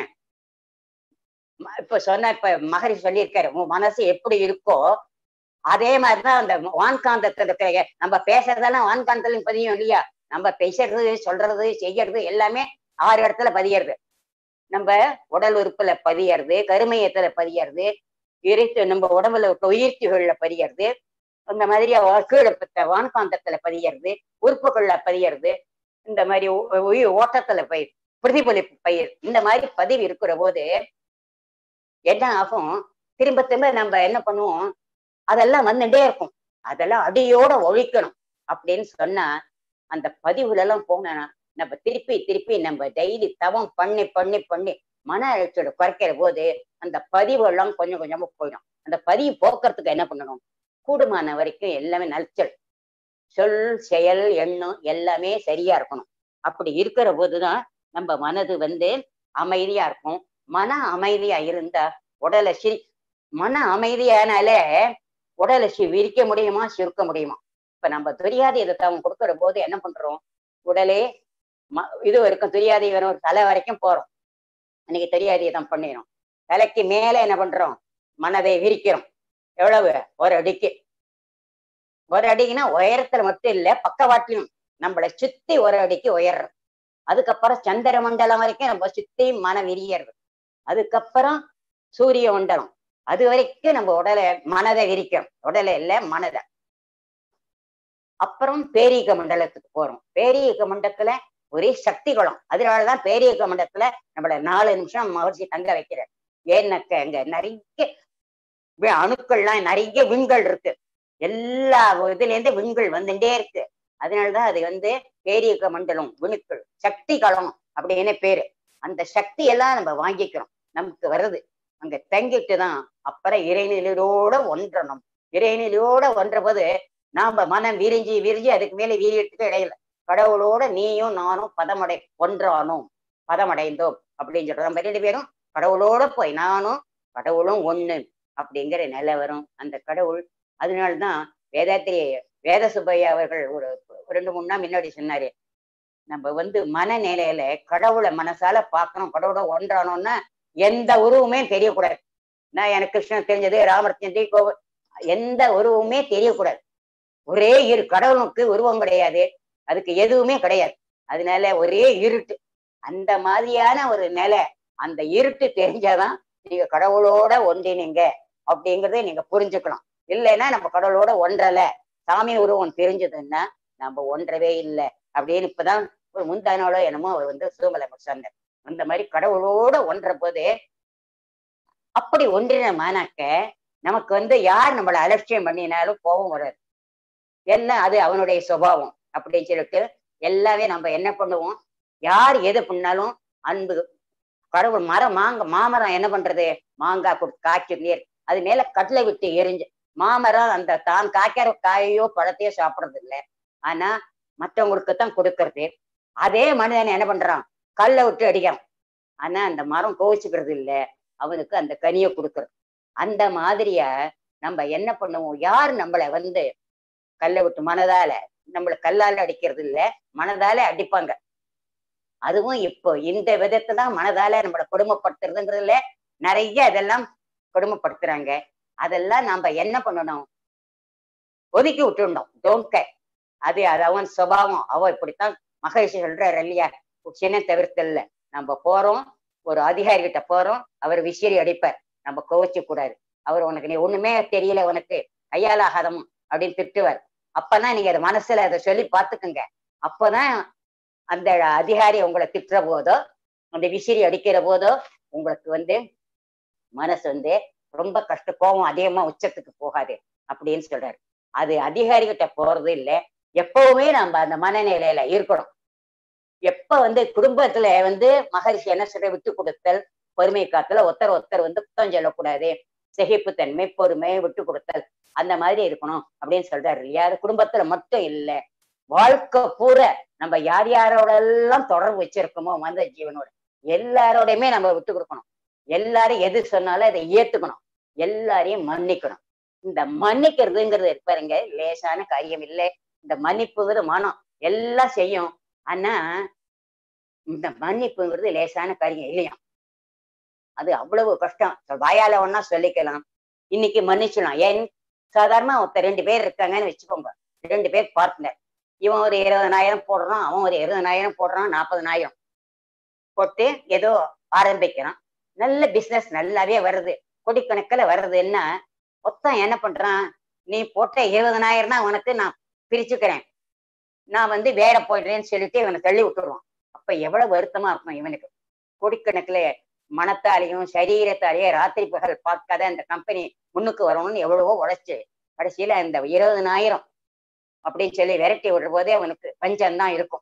ம- இப்ப சொன்ன இப்ப மகரி சொல்லியிருக்காரு உன் மனசு எப்படி இருக்கோ அதே மாதிரிதான் அந்த வான்காந்தத்துல இருக்கிற நம்ம பேசுறதெல்லாம் வான்காந்தத்திலும் பதியும் இல்லையா நம்ம பேசுறது சொல்றது செய்யறது எல்லாமே ஆறு இடத்துல பதியறது நம்ம உடல் உறுப்புல பதியறது கருமையத்துல பதியறது இறைத்து நம்ம உடம்புல இருக்க உயிர்த்திகள்ல பதியறது அந்த மாதிரி அவ- கீழே பத்த வான்காந்தத்துல பதியறது உறுப்புகள்ல பதியறது இந்த மாதிரி உ- உயிர் ஓட்டத்துல பயிர் பிரதிபலிப்பு பயிர் இந்த மாதிரி பதிவு இருக்கிற போது என்ன ஆகும் திரும்ப திரும்ப நம்ம என்ன பண்ணுவோம் அதெல்லாம் வந்துட்டே இருக்கும் அதெல்லாம் அடியோட ஒழிக்கணும் அப்படின்னு சொன்னா அந்த பதிவுல எல்லாம் போனா நம்ம திருப்பி திருப்பி நம்ம டெய்லி தவம் பண்ணி பண்ணி பண்ணி மன அழுத்தோட குறைக்கிற போது அந்த பதிவு எல்லாம் கொஞ்சம் கொஞ்சமா போயிடும் அந்த பதிவு போக்குறதுக்கு என்ன பண்ணணும் கூடுமான வரைக்கும் எல்லாமே நல்ச்சல் சொல் செயல் எண்ணம் எல்லாமே சரியா இருக்கணும் அப்படி இருக்கிற போதுதான் நம்ம மனது வந்து அமைதியா இருக்கும் மன அமைதியா இருந்தா உடலை சிரி மன அமைதியானாலே உடலை சி விரிக்க முடியுமா சுருக்க முடியுமா இப்ப நம்ம தெரியாத இதை தவம் கொடுக்கிற போது என்ன பண்றோம் உடலே ம- இது வரைக்கும் தெரியாத வரும் ஒரு தலை வரைக்கும் போறோம் இன்னைக்கு தெரியாத தான் பண்ணிடும் தலைக்கு மேல என்ன பண்றோம் மனதை விரிக்கிறோம் எவ்வளவு ஒரு அடிக்கு ஒரு அடிக்குன்னா உயரத்துல மட்டும் இல்ல பக்கவாட்டிலும் நம்மளை சுத்தி ஒரு அடிக்கு உயர்றது அதுக்கப்புறம் சந்திர மண்டலம் வரைக்கும் நம்ம சுத்தி மன விரியறது அதுக்கப்புறம் சூரிய மண்டலம் அது வரைக்கும் நம்ம உடலை மனதை விரிக்கிறோம் உடலை இல்ல மனதை அப்புறம் பேரீக மண்டலத்துக்கு போறோம் பேரீக மண்டலத்துல ஒரே சக்தி குளம் அதனாலதான் பேரீக மண்டலத்துல நம்மள நாலு நிமிஷம் மகிழ்ச்சி தங்க வைக்கிறார் ஏன்னாக்க அங்க நிறைய வி- அணுக்கள்லாம் நிறைய விண்கள் இருக்கு எல்லா இதுல இருந்து விண்கள் வந்துட்டே இருக்கு அதனாலதான் அது வந்து பேரியக்க மண்டலம் விணுக்கள் சக்தி களம் அப்படின்னு பேரு அந்த சக்தி எல்லாம் நம்ம வாங்கிக்கிறோம் நமக்கு வருது அங்க தங்கிட்டு தான் அப்புறம் இறைநிலையோட ஒன்றணும் இறைநிலையோட ஒன்ற போது நாம மனம் விரிஞ்சி விரிஞ்சி அதுக்கு மேல வீரியத்துக்கு இடையில கடவுளோட நீயும் நானும் பதமடை ஒன்றானோம் பதமடைந்தோம் அப்படின்னு சொல்றோம் நம்ம ரெண்டு பேரும் கடவுளோட போய் நானும் கடவுளும் ஒண்ணு அப்படிங்கிற நிலை வரும் அந்த கடவுள் அதனால்தான் வேதாத்திரி வேத சுப்பையா அவர்கள் ஒரு ஒரு ரெண்டு மூணு நாள் முன்னாடி சொன்னாரு நம்ம வந்து மனநிலையில கடவுளை மனசால பார்க்கணும் கடவுளை ஒன்றானோம்னா எந்த உருவமே தெரியக்கூடாது நான் எனக்கு கிருஷ்ணன் தெரிஞ்சது ராமர் தெரிஞ்சது கோவ- எந்த உருவமே தெரியக்கூடாது ஒரே இரு கடவுளுக்கு உருவம் கிடையாது அதுக்கு எதுவுமே கிடையாது அதனால ஒரே இருட்டு அந்த மாதிரியான ஒரு நிலை அந்த இருட்டு தெரிஞ்சாதான் நீங்க கடவுளோட ஒன்றினீங்க அப்படிங்கறதை நீங்க புரிஞ்சுக்கலாம் இல்லைன்னா நம்ம கடவுளோட ஒன்றல சாமி உருவம் தெரிஞ்சதுன்னா நம்ம ஒன்றவே இல்லை அப்படின்னு இப்பதான் ஒரு முந்தானாலோ என்னமோ அவர் வந்து சூமலை சொன்னார் அந்த மாதிரி கடவுளோட ஒன்ற போது அப்படி ஒன்றின மானாக்க நமக்கு வந்து யார் நம்மளை அலட்சியம் பண்ணினாலும் கோபம் வராது எல்லாம் அது அவனுடைய சுபாவம் அப்படின்னு சொல்லிட்டு எல்லாமே நம்ம என்ன பண்ணுவோம் யார் எது பண்ணாலும் அன்பு கடவுள் மரம் மாங்க மாமரம் என்ன பண்றது மாங்காய் கொடுத்து காய்ச்சி நீர் அது மேல கடலை விட்டு எரிஞ்சு மாமரம் அந்த தான் காய்க்கிற காயையோ பழத்தையோ சாப்பிடுறது இல்லை ஆனா மற்றவங்களுக்கு தான் கொடுக்கறது அதே மனிதன் என்ன பண்றான் கல்லை விட்டு அடிக்கிறான் ஆனா அந்த மரம் கோவிச்சுக்கிறது இல்ல அவனுக்கு அந்த கனியை கொடுக்கறது அந்த மாதிரியா நம்ம என்ன பண்ணுவோம் யார் நம்மளை வந்து கல்லை விட்டு மனதால நம்மள கல்லால அடிக்கிறது இல்ல மனதால அடிப்பாங்க அதுவும் இப்போ இந்த விதத்தை தான் மனதால நம்மளை கொடுமைப்படுத்துறதுங்கிறதுல நிறைய இதெல்லாம் கொடுமைப்படுத்துறாங்க அதெல்லாம் நம்ம என்ன பண்ணணும் ஒதுக்கி விட்டுடணும் டோன்ட் கேர் அது அது அவன் சுபாவம் அவ இப்படித்தான் மகரிஷி சொல்றாரு இல்லையா சின்ன தவிர்த்தல்ல நம்ம போறோம் ஒரு அதிகாரி கிட்ட போறோம் அவர் விசிறி அடிப்பார் நம்ம கோவிச்சு கூடாது அவர் உனக்கு நீ ஒண்ணுமே தெரியல உனக்கு கையாலாகாதம் அப்படின்னு திட்டுவார் அப்பதான் நீங்க அதை மனசுல அதை சொல்லி பார்த்துக்குங்க அப்பதான் அந்த அதிகாரி உங்களை திட்டுற போதோ அந்த விசிறி அடிக்கிற போதோ உங்களுக்கு வந்து மனசு வந்து ரொம்ப கஷ்ட கோபம் அதிகமா உச்சத்துக்கு போகாது அப்படின்னு சொல்றாரு அது அதிகாரி கிட்ட போறது இல்ல எப்பவுமே நம்ம அந்த மனநிலையில இருக்கணும் எப்ப வந்து குடும்பத்துல வந்து மகரிஷி என்ன சொல்ற விட்டு கொடுத்தல் பொறுமை காத்துல ஒருத்தர் ஒருத்தர் வந்து குத்தம் சொல்லக்கூடாது சகிப்புத்தன்மை பொறுமை விட்டு கொடுத்தல் அந்த மாதிரி இருக்கணும் அப்படின்னு சொல்றாரு இல்லையா அது குடும்பத்துல மட்டும் இல்ல வாழ்க்கை பூரா நம்ம யார் யாரோட எல்லாம் தொடர்பு வச்சிருக்கோமோ மந்த ஜீவனோட எல்லாரோடையுமே நம்ம விட்டு கொடுக்கணும் எல்லாரும் எது சொன்னாலும் அதை ஏத்துக்கணும் எல்லாரையும் மன்னிக்கணும் இந்த மன்னிக்கிறதுங்கிறது இருப்பாருங்க லேசான காரியம் இல்லை இந்த மன்னிப்புங்கிறது மனம் எல்லாம் செய்யும் ஆனா இந்த மன்னிப்புங்கிறது லேசான காரியம் இல்லையா அது அவ்வளவு கஷ்டம் வாயால ஒன்னா சொல்லிக்கலாம் இன்னைக்கு மன்னிச்சிடலாம் ஏன் சாதாரணமா ஒருத்தர் ரெண்டு பேர் இருக்காங்கன்னு வச்சுக்கோங்க ரெண்டு பேர் பார்ட்னர் இவன் ஒரு இருபதனாயிரம் போடுறான் அவன் ஒரு இருபதனாயிரம் போடுறான் நாற்பதனாயிரம் போட்டு ஏதோ ஆரம்பிக்கிறான் நல்ல பிசினஸ் நல்லாவே வருது கொடிக்கணக்கில் வருதுன்னா மொத்தம் என்ன பண்றான் நீ போட்ட இருபதனாயிரம் தான் உனக்கு நான் பிரிச்சுக்கிறேன் நான் வந்து வேற போயிடுறேன்னு சொல்லிட்டு இவனை தள்ளி விட்டுருவான் அப்ப எவ்வளவு வருத்தமா இருக்கும் இவனுக்கு கோடிக்கணக்கில் மனத்தாலையும் சரீரத்தாலேயும் ராத்திரி பகல் பார்க்காத அந்த கம்பெனி முன்னுக்கு வரணும்னு எவ்வளவோ உழைச்சு கடைசியில இந்த இருபதனாயிரம் அப்படின்னு சொல்லி விரட்டி விடுற போதே அவனுக்கு பஞ்சம் தான் இருக்கும்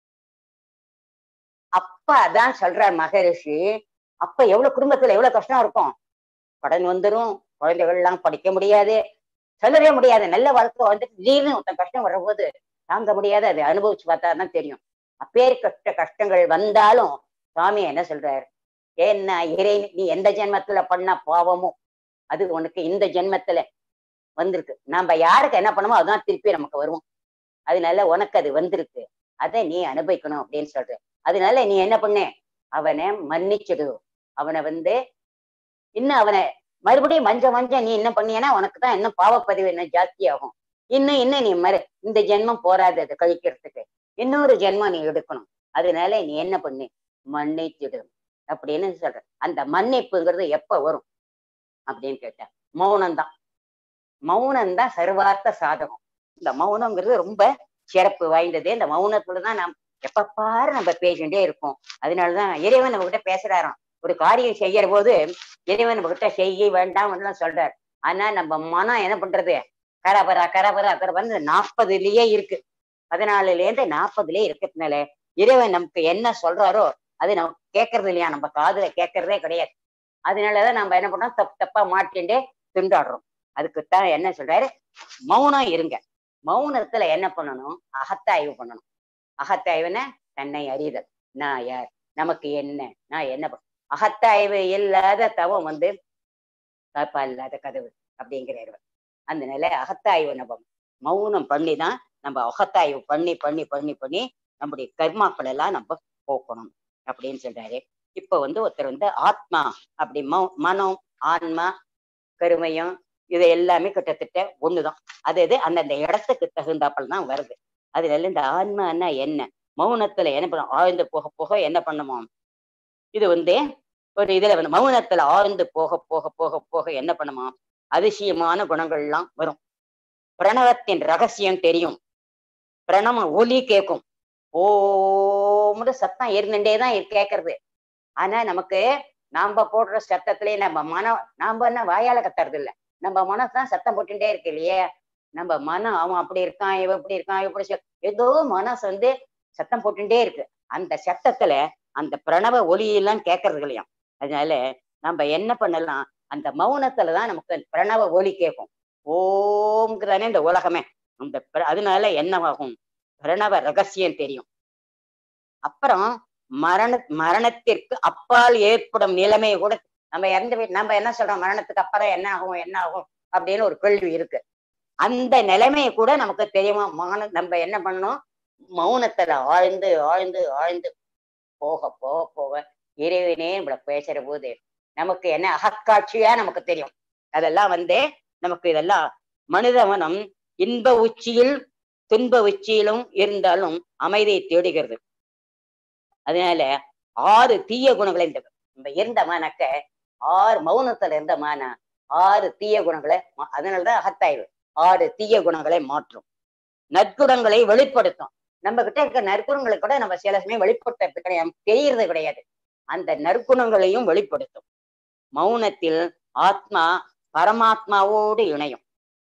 அப்ப அதான் சொல்றார் மகரிஷி அப்ப எவ்வளவு குடும்பத்துல எவ்வளவு கஷ்டம் இருக்கும் கடன் வந்துடும் குழந்தைகள் எல்லாம் படிக்க முடியாது சொல்லவே முடியாது நல்ல வாழ்க்கை வந்துட்டு திடீர்னு ஒருத்தன் கஷ்டம் வரும்போது தாங்க முடியாது அதை அனுபவிச்சு பார்த்தா தான் தெரியும் அப்பேற்பட்ட கஷ்டங்கள் வந்தாலும் சுவாமி என்ன சொல்றாரு ஏன்னா இறை நீ எந்த ஜென்மத்துல பண்ண பாவமோ அது உனக்கு இந்த ஜென்மத்துல வந்திருக்கு நாம யாருக்கு என்ன பண்ணமோ அதுதான் திருப்பி நமக்கு வரும் அதனால உனக்கு அது வந்திருக்கு அதை நீ அனுபவிக்கணும் அப்படின்னு சொல்ற அதனால நீ என்ன பண்ண அவனை மன்னிச்சிடு அவனை வந்து இன்னும் அவனை மறுபடியும் மஞ்ச மஞ்ச நீ என்ன பண்ணியனா உனக்கு தான் இன்னும் பாவப்பதிவு இன்னும் ஜாஸ்தி ஆகும் இன்னும் இன்னும் நீ மறு இந்த ஜென்மம் போராது அதை கழிக்கிறதுக்கு இன்னொரு ஜென்மம் நீ எடுக்கணும் அதனால நீ என்ன பண்ணு மன்னிச்சிடு அப்படின்னு சொல்ற அந்த மன்னிப்புங்கிறது எப்ப வரும் அப்படின்னு கேட்டேன் மௌனம்தான் மௌனம்தான் சர்வார்த்த சாதகம் இந்த மௌனம்ங்கிறது ரொம்ப சிறப்பு வாய்ந்தது இந்த மௌனத்துலதான் நாம் எப்ப பாரு நம்ம பேசிட்டே இருப்போம் அதனாலதான் இறைவன் நம்ம கிட்ட பேசுறாராம் ஒரு காரியம் செய்யற போது இறைவன் நம்ம கிட்ட செய்ய வேண்டாம் எல்லாம் சொல்றாரு ஆனா நம்ம மனம் என்ன பண்றது கரபரா கரபரா கரபரா நாற்பதுலயே இருக்கு பதினாலுல இருந்து நாற்பதுலயே இருக்கிறதுனால இறைவன் நமக்கு என்ன சொல்றாரோ அது நம்ம கேட்கறது இல்லையா நம்ம காதுல கேட்கறதே கிடையாது அதனாலதான் நம்ம என்ன பண்றோம் தப்பு தப்பா மாட்டின்டே திண்டாடுறோம் அதுக்குத்தான் என்ன சொல்றாரு மௌனம் இருங்க மௌனத்துல என்ன பண்ணணும் அகத்தாய்வு பண்ணணும் அகத்தாய்வுன்னா தன்னை அறிதல் நான் யார் நமக்கு என்ன நான் என்ன பண் அகத்தாய்வு இல்லாத தவம் வந்து காப்பா இல்லாத கதவு அப்படிங்கிறாரு அந்த நிலை அகத்தாய்வு நம்ம மௌனம் பண்ணி தான் நம்ம அகத்தாய்வு பண்ணி பண்ணி பண்ணி பண்ணி நம்முடைய கர்மாக்கள் எல்லாம் நம்ம போக்கணும் அப்படின்னு சொல்றாரு இப்ப வந்து ஒருத்தர் வந்து ஆத்மா அப்படி மௌ மனம் ஆன்மா கருமையம் இது எல்லாமே கிட்டத்தட்ட ஒண்ணுதான் அது இது அந்தந்த இடத்துக்கு தகுந்தாப்பல் தான் வருது அதுல இந்த ஆன்மான்னா என்ன மௌனத்துல என்ன பண்ணும் ஆழ்ந்து போக போக என்ன பண்ணுமோ இது வந்து ஒரு இதுல வந்து மௌனத்துல ஆழ்ந்து போக போக போக போக என்ன பண்ணுமா அதிசயமான குணங்கள்லாம் வரும் பிரணவத்தின் ரகசியம் தெரியும் பிரணவம் ஒலி கேட்கும் ஓமுடு சத்தம் இருந்துட்டே தான் கேட்கறது ஆனா நமக்கு நாம போடுற சத்தத்திலேயே நம்ம மனம் நாம என்ன வாயால கத்துறது இல்ல நம்ம மனசுதான் சத்தம் போட்டுட்டே இருக்கு இல்லையே நம்ம மனம் அவன் அப்படி இருக்கான் இவன் இப்படி இருக்கான் இப்படி சொல் ஏதோ மனசு வந்து சத்தம் போட்டுட்டே இருக்கு அந்த சத்தத்துல அந்த பிரணவ ஒலியெல்லாம் கேட்கறது இல்லையாம் அதனால நம்ம என்ன பண்ணலாம் அந்த மௌனத்துலதான் நமக்கு பிரணவ ஒலி கேட்கும் ஓம்ங்கிறதானே இந்த உலகமே அந்த அதனால என்னவாகும் பிரணவ ரகசியம் தெரியும் அப்புறம் மரண மரணத்திற்கு அப்பால் ஏற்படும் நிலைமையை கூட நம்ம இறந்து நம்ம என்ன சொல்றோம் மரணத்துக்கு அப்புறம் என்ன ஆகும் என்ன ஆகும் அப்படின்னு ஒரு கேள்வி இருக்கு அந்த நிலைமையை கூட நமக்கு தெரியுமா மான நம்ம என்ன பண்ணணும் மௌனத்துல ஆழ்ந்து ஆழ்ந்து ஆழ்ந்து போக போக போக இறைவனே நம்மள பேசுற போது நமக்கு என்ன அகக்காட்சியா நமக்கு தெரியும் அதெல்லாம் வந்து நமக்கு இதெல்லாம் மனித மனம் இன்ப உச்சியில் துன்ப உச்சியிலும் இருந்தாலும் அமைதியை தேடுகிறது அதனால ஆறு தீய குணங்களை இந்த நம்ம இருந்த மானக்க ஆறு மௌனத்துல இருந்த மான ஆறு தீய குணங்களை மா- அதனாலதான் அகத்தாய்வு ஆறு தீய குணங்களை மாற்றும் நற்குணங்களை வெளிப்படுத்தும் நம்ம கிட்ட இருக்க நற்குணங்களை கூட நம்ம சில சமயம் வெளிப்படுத்த கிடையாது தெரியறது கிடையாது அந்த நற்குணங்களையும் வெளிப்படுத்தும் மௌனத்தில் ஆத்மா பரமாத்மாவோடு இணையும்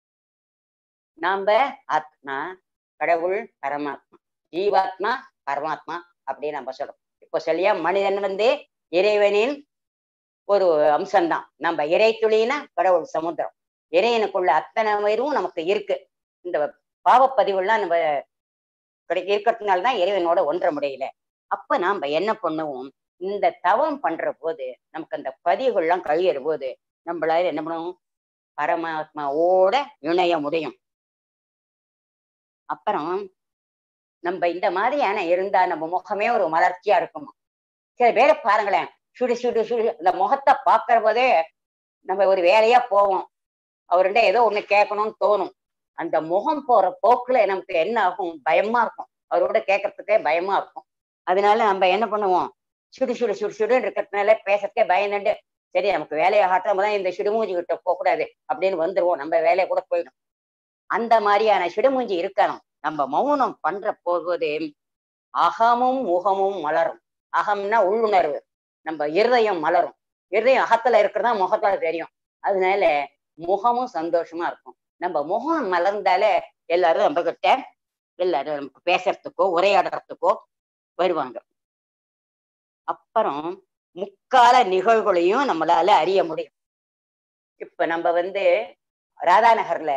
நாம ஆத்மா கடவுள் பரமாத்மா ஜீவாத்மா பரமாத்மா அப்படின்னு நம்ம சொல்றோம் இப்போ சொல்லியா மனிதன் வந்து இறைவனின் ஒரு அம்சம்தான் நம்ம இறை துளினா கடவுள் சமுத்திரம் இறைவனுக்குள்ள அத்தனை உயிரும் நமக்கு இருக்கு இந்த பாவப்பதிவுலாம் நம்ம கிடை இருக்கிறதுனால தான் இறைவனோட ஒன்ற முடியல அப்ப நாம என்ன பண்ணுவோம் இந்த தவம் பண்ற போது நமக்கு அந்த பதிவுகள்லாம் கழியிற போது நம்மளால என்ன பண்ணுவோம் பரமாத்மாவோட இணைய முடியும் அப்புறம் நம்ம இந்த மாதிரியான இருந்தா நம்ம முகமே ஒரு மலர்ச்சியா இருக்குமா சில பேரை பாருங்களேன் சுடு சுடு சுடு அந்த முகத்தை பாக்குற போதே நம்ம ஒரு வேலையா போவோம் அவர்கிட்ட ஏதோ ஒண்ணு கேட்கணும்னு தோணும் அந்த முகம் போற போக்குல நமக்கு என்ன ஆகும் பயமா இருக்கும் அவரோட கேட்கறதுக்கே பயமா இருக்கும் அதனால நம்ம என்ன பண்ணுவோம் சுடு சுடு சுடு சுடுன்னு இருக்கிறதுனால பேசறதுக்கே பயந்துட்டு சரி நமக்கு வேலையை ஆட்டாம தான் இந்த சிடுமூஞ்சி கிட்ட போக கூடாது அப்படின்னு வந்துருவோம் நம்ம வேலையை கூட போயிடும் அந்த மாதிரியான சிடுமூஞ்சி இருக்கணும் நம்ம மௌனம் பண்ற போகுது அகமும் முகமும் மலரும் அகம்னா உள்ளுணர்வு நம்ம இருதயம் மலரும் இருதயம் அகத்துல இருக்கிறதா முகத்துல தெரியும் அதனால முகமும் சந்தோஷமா இருக்கும் நம்ம முகம் மலர்ந்தாலே எல்லாரும் நம்ம கிட்ட எல்லாரும் நமக்கு பேசுறதுக்கோ உரையாடுறதுக்கோ வருவாங்க அப்புறம் முக்கால நிகழ்வுகளையும் நம்மளால அறிய முடியும் இப்ப நம்ம வந்து ராதாநகர்ல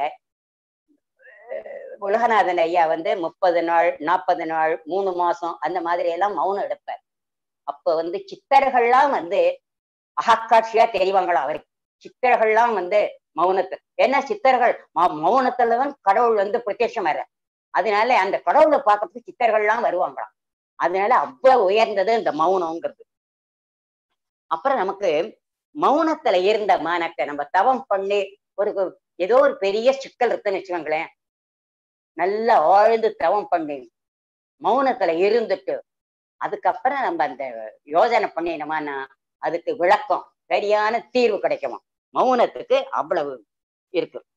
உலகநாதன் ஐயா வந்து முப்பது நாள் நாற்பது நாள் மூணு மாசம் அந்த மாதிரி எல்லாம் மௌனம் எடுப்பார் அப்ப வந்து சித்தர்கள்லாம் வந்து அகக்காட்சியா தெரிவாங்களா அவருக்கு சித்தர்கள்லாம் வந்து மௌனத்து ஏன்னா சித்தர்கள் மௌ- மௌனத்துலதான் கடவுள் வந்து பிரத்யட்சம் வர அதனால அந்த கடவுளை பார்க்கறதுக்கு சித்தர்கள்லாம் வருவாங்களாம் அதனால அவ்வளவு உயர்ந்தது இந்த மௌனம்ங்கிறது அப்புறம் நமக்கு மௌனத்துல இருந்த மானத்தை நம்ம தவம் பண்ணி ஒரு ஏதோ ஒரு பெரிய சிக்கல் இருக்குன்னு வச்சுக்கோங்களேன் நல்லா ஆழ்ந்து தவம் பண்ணி மௌனத்துல இருந்துட்டு அதுக்கப்புறம் நம்ம அந்த யோசனை பண்ணினோமான்னா அதுக்கு விளக்கம் சரியான தீர்வு கிடைக்குமா மௌனத்துக்கு அவ்வளவு இருக்கு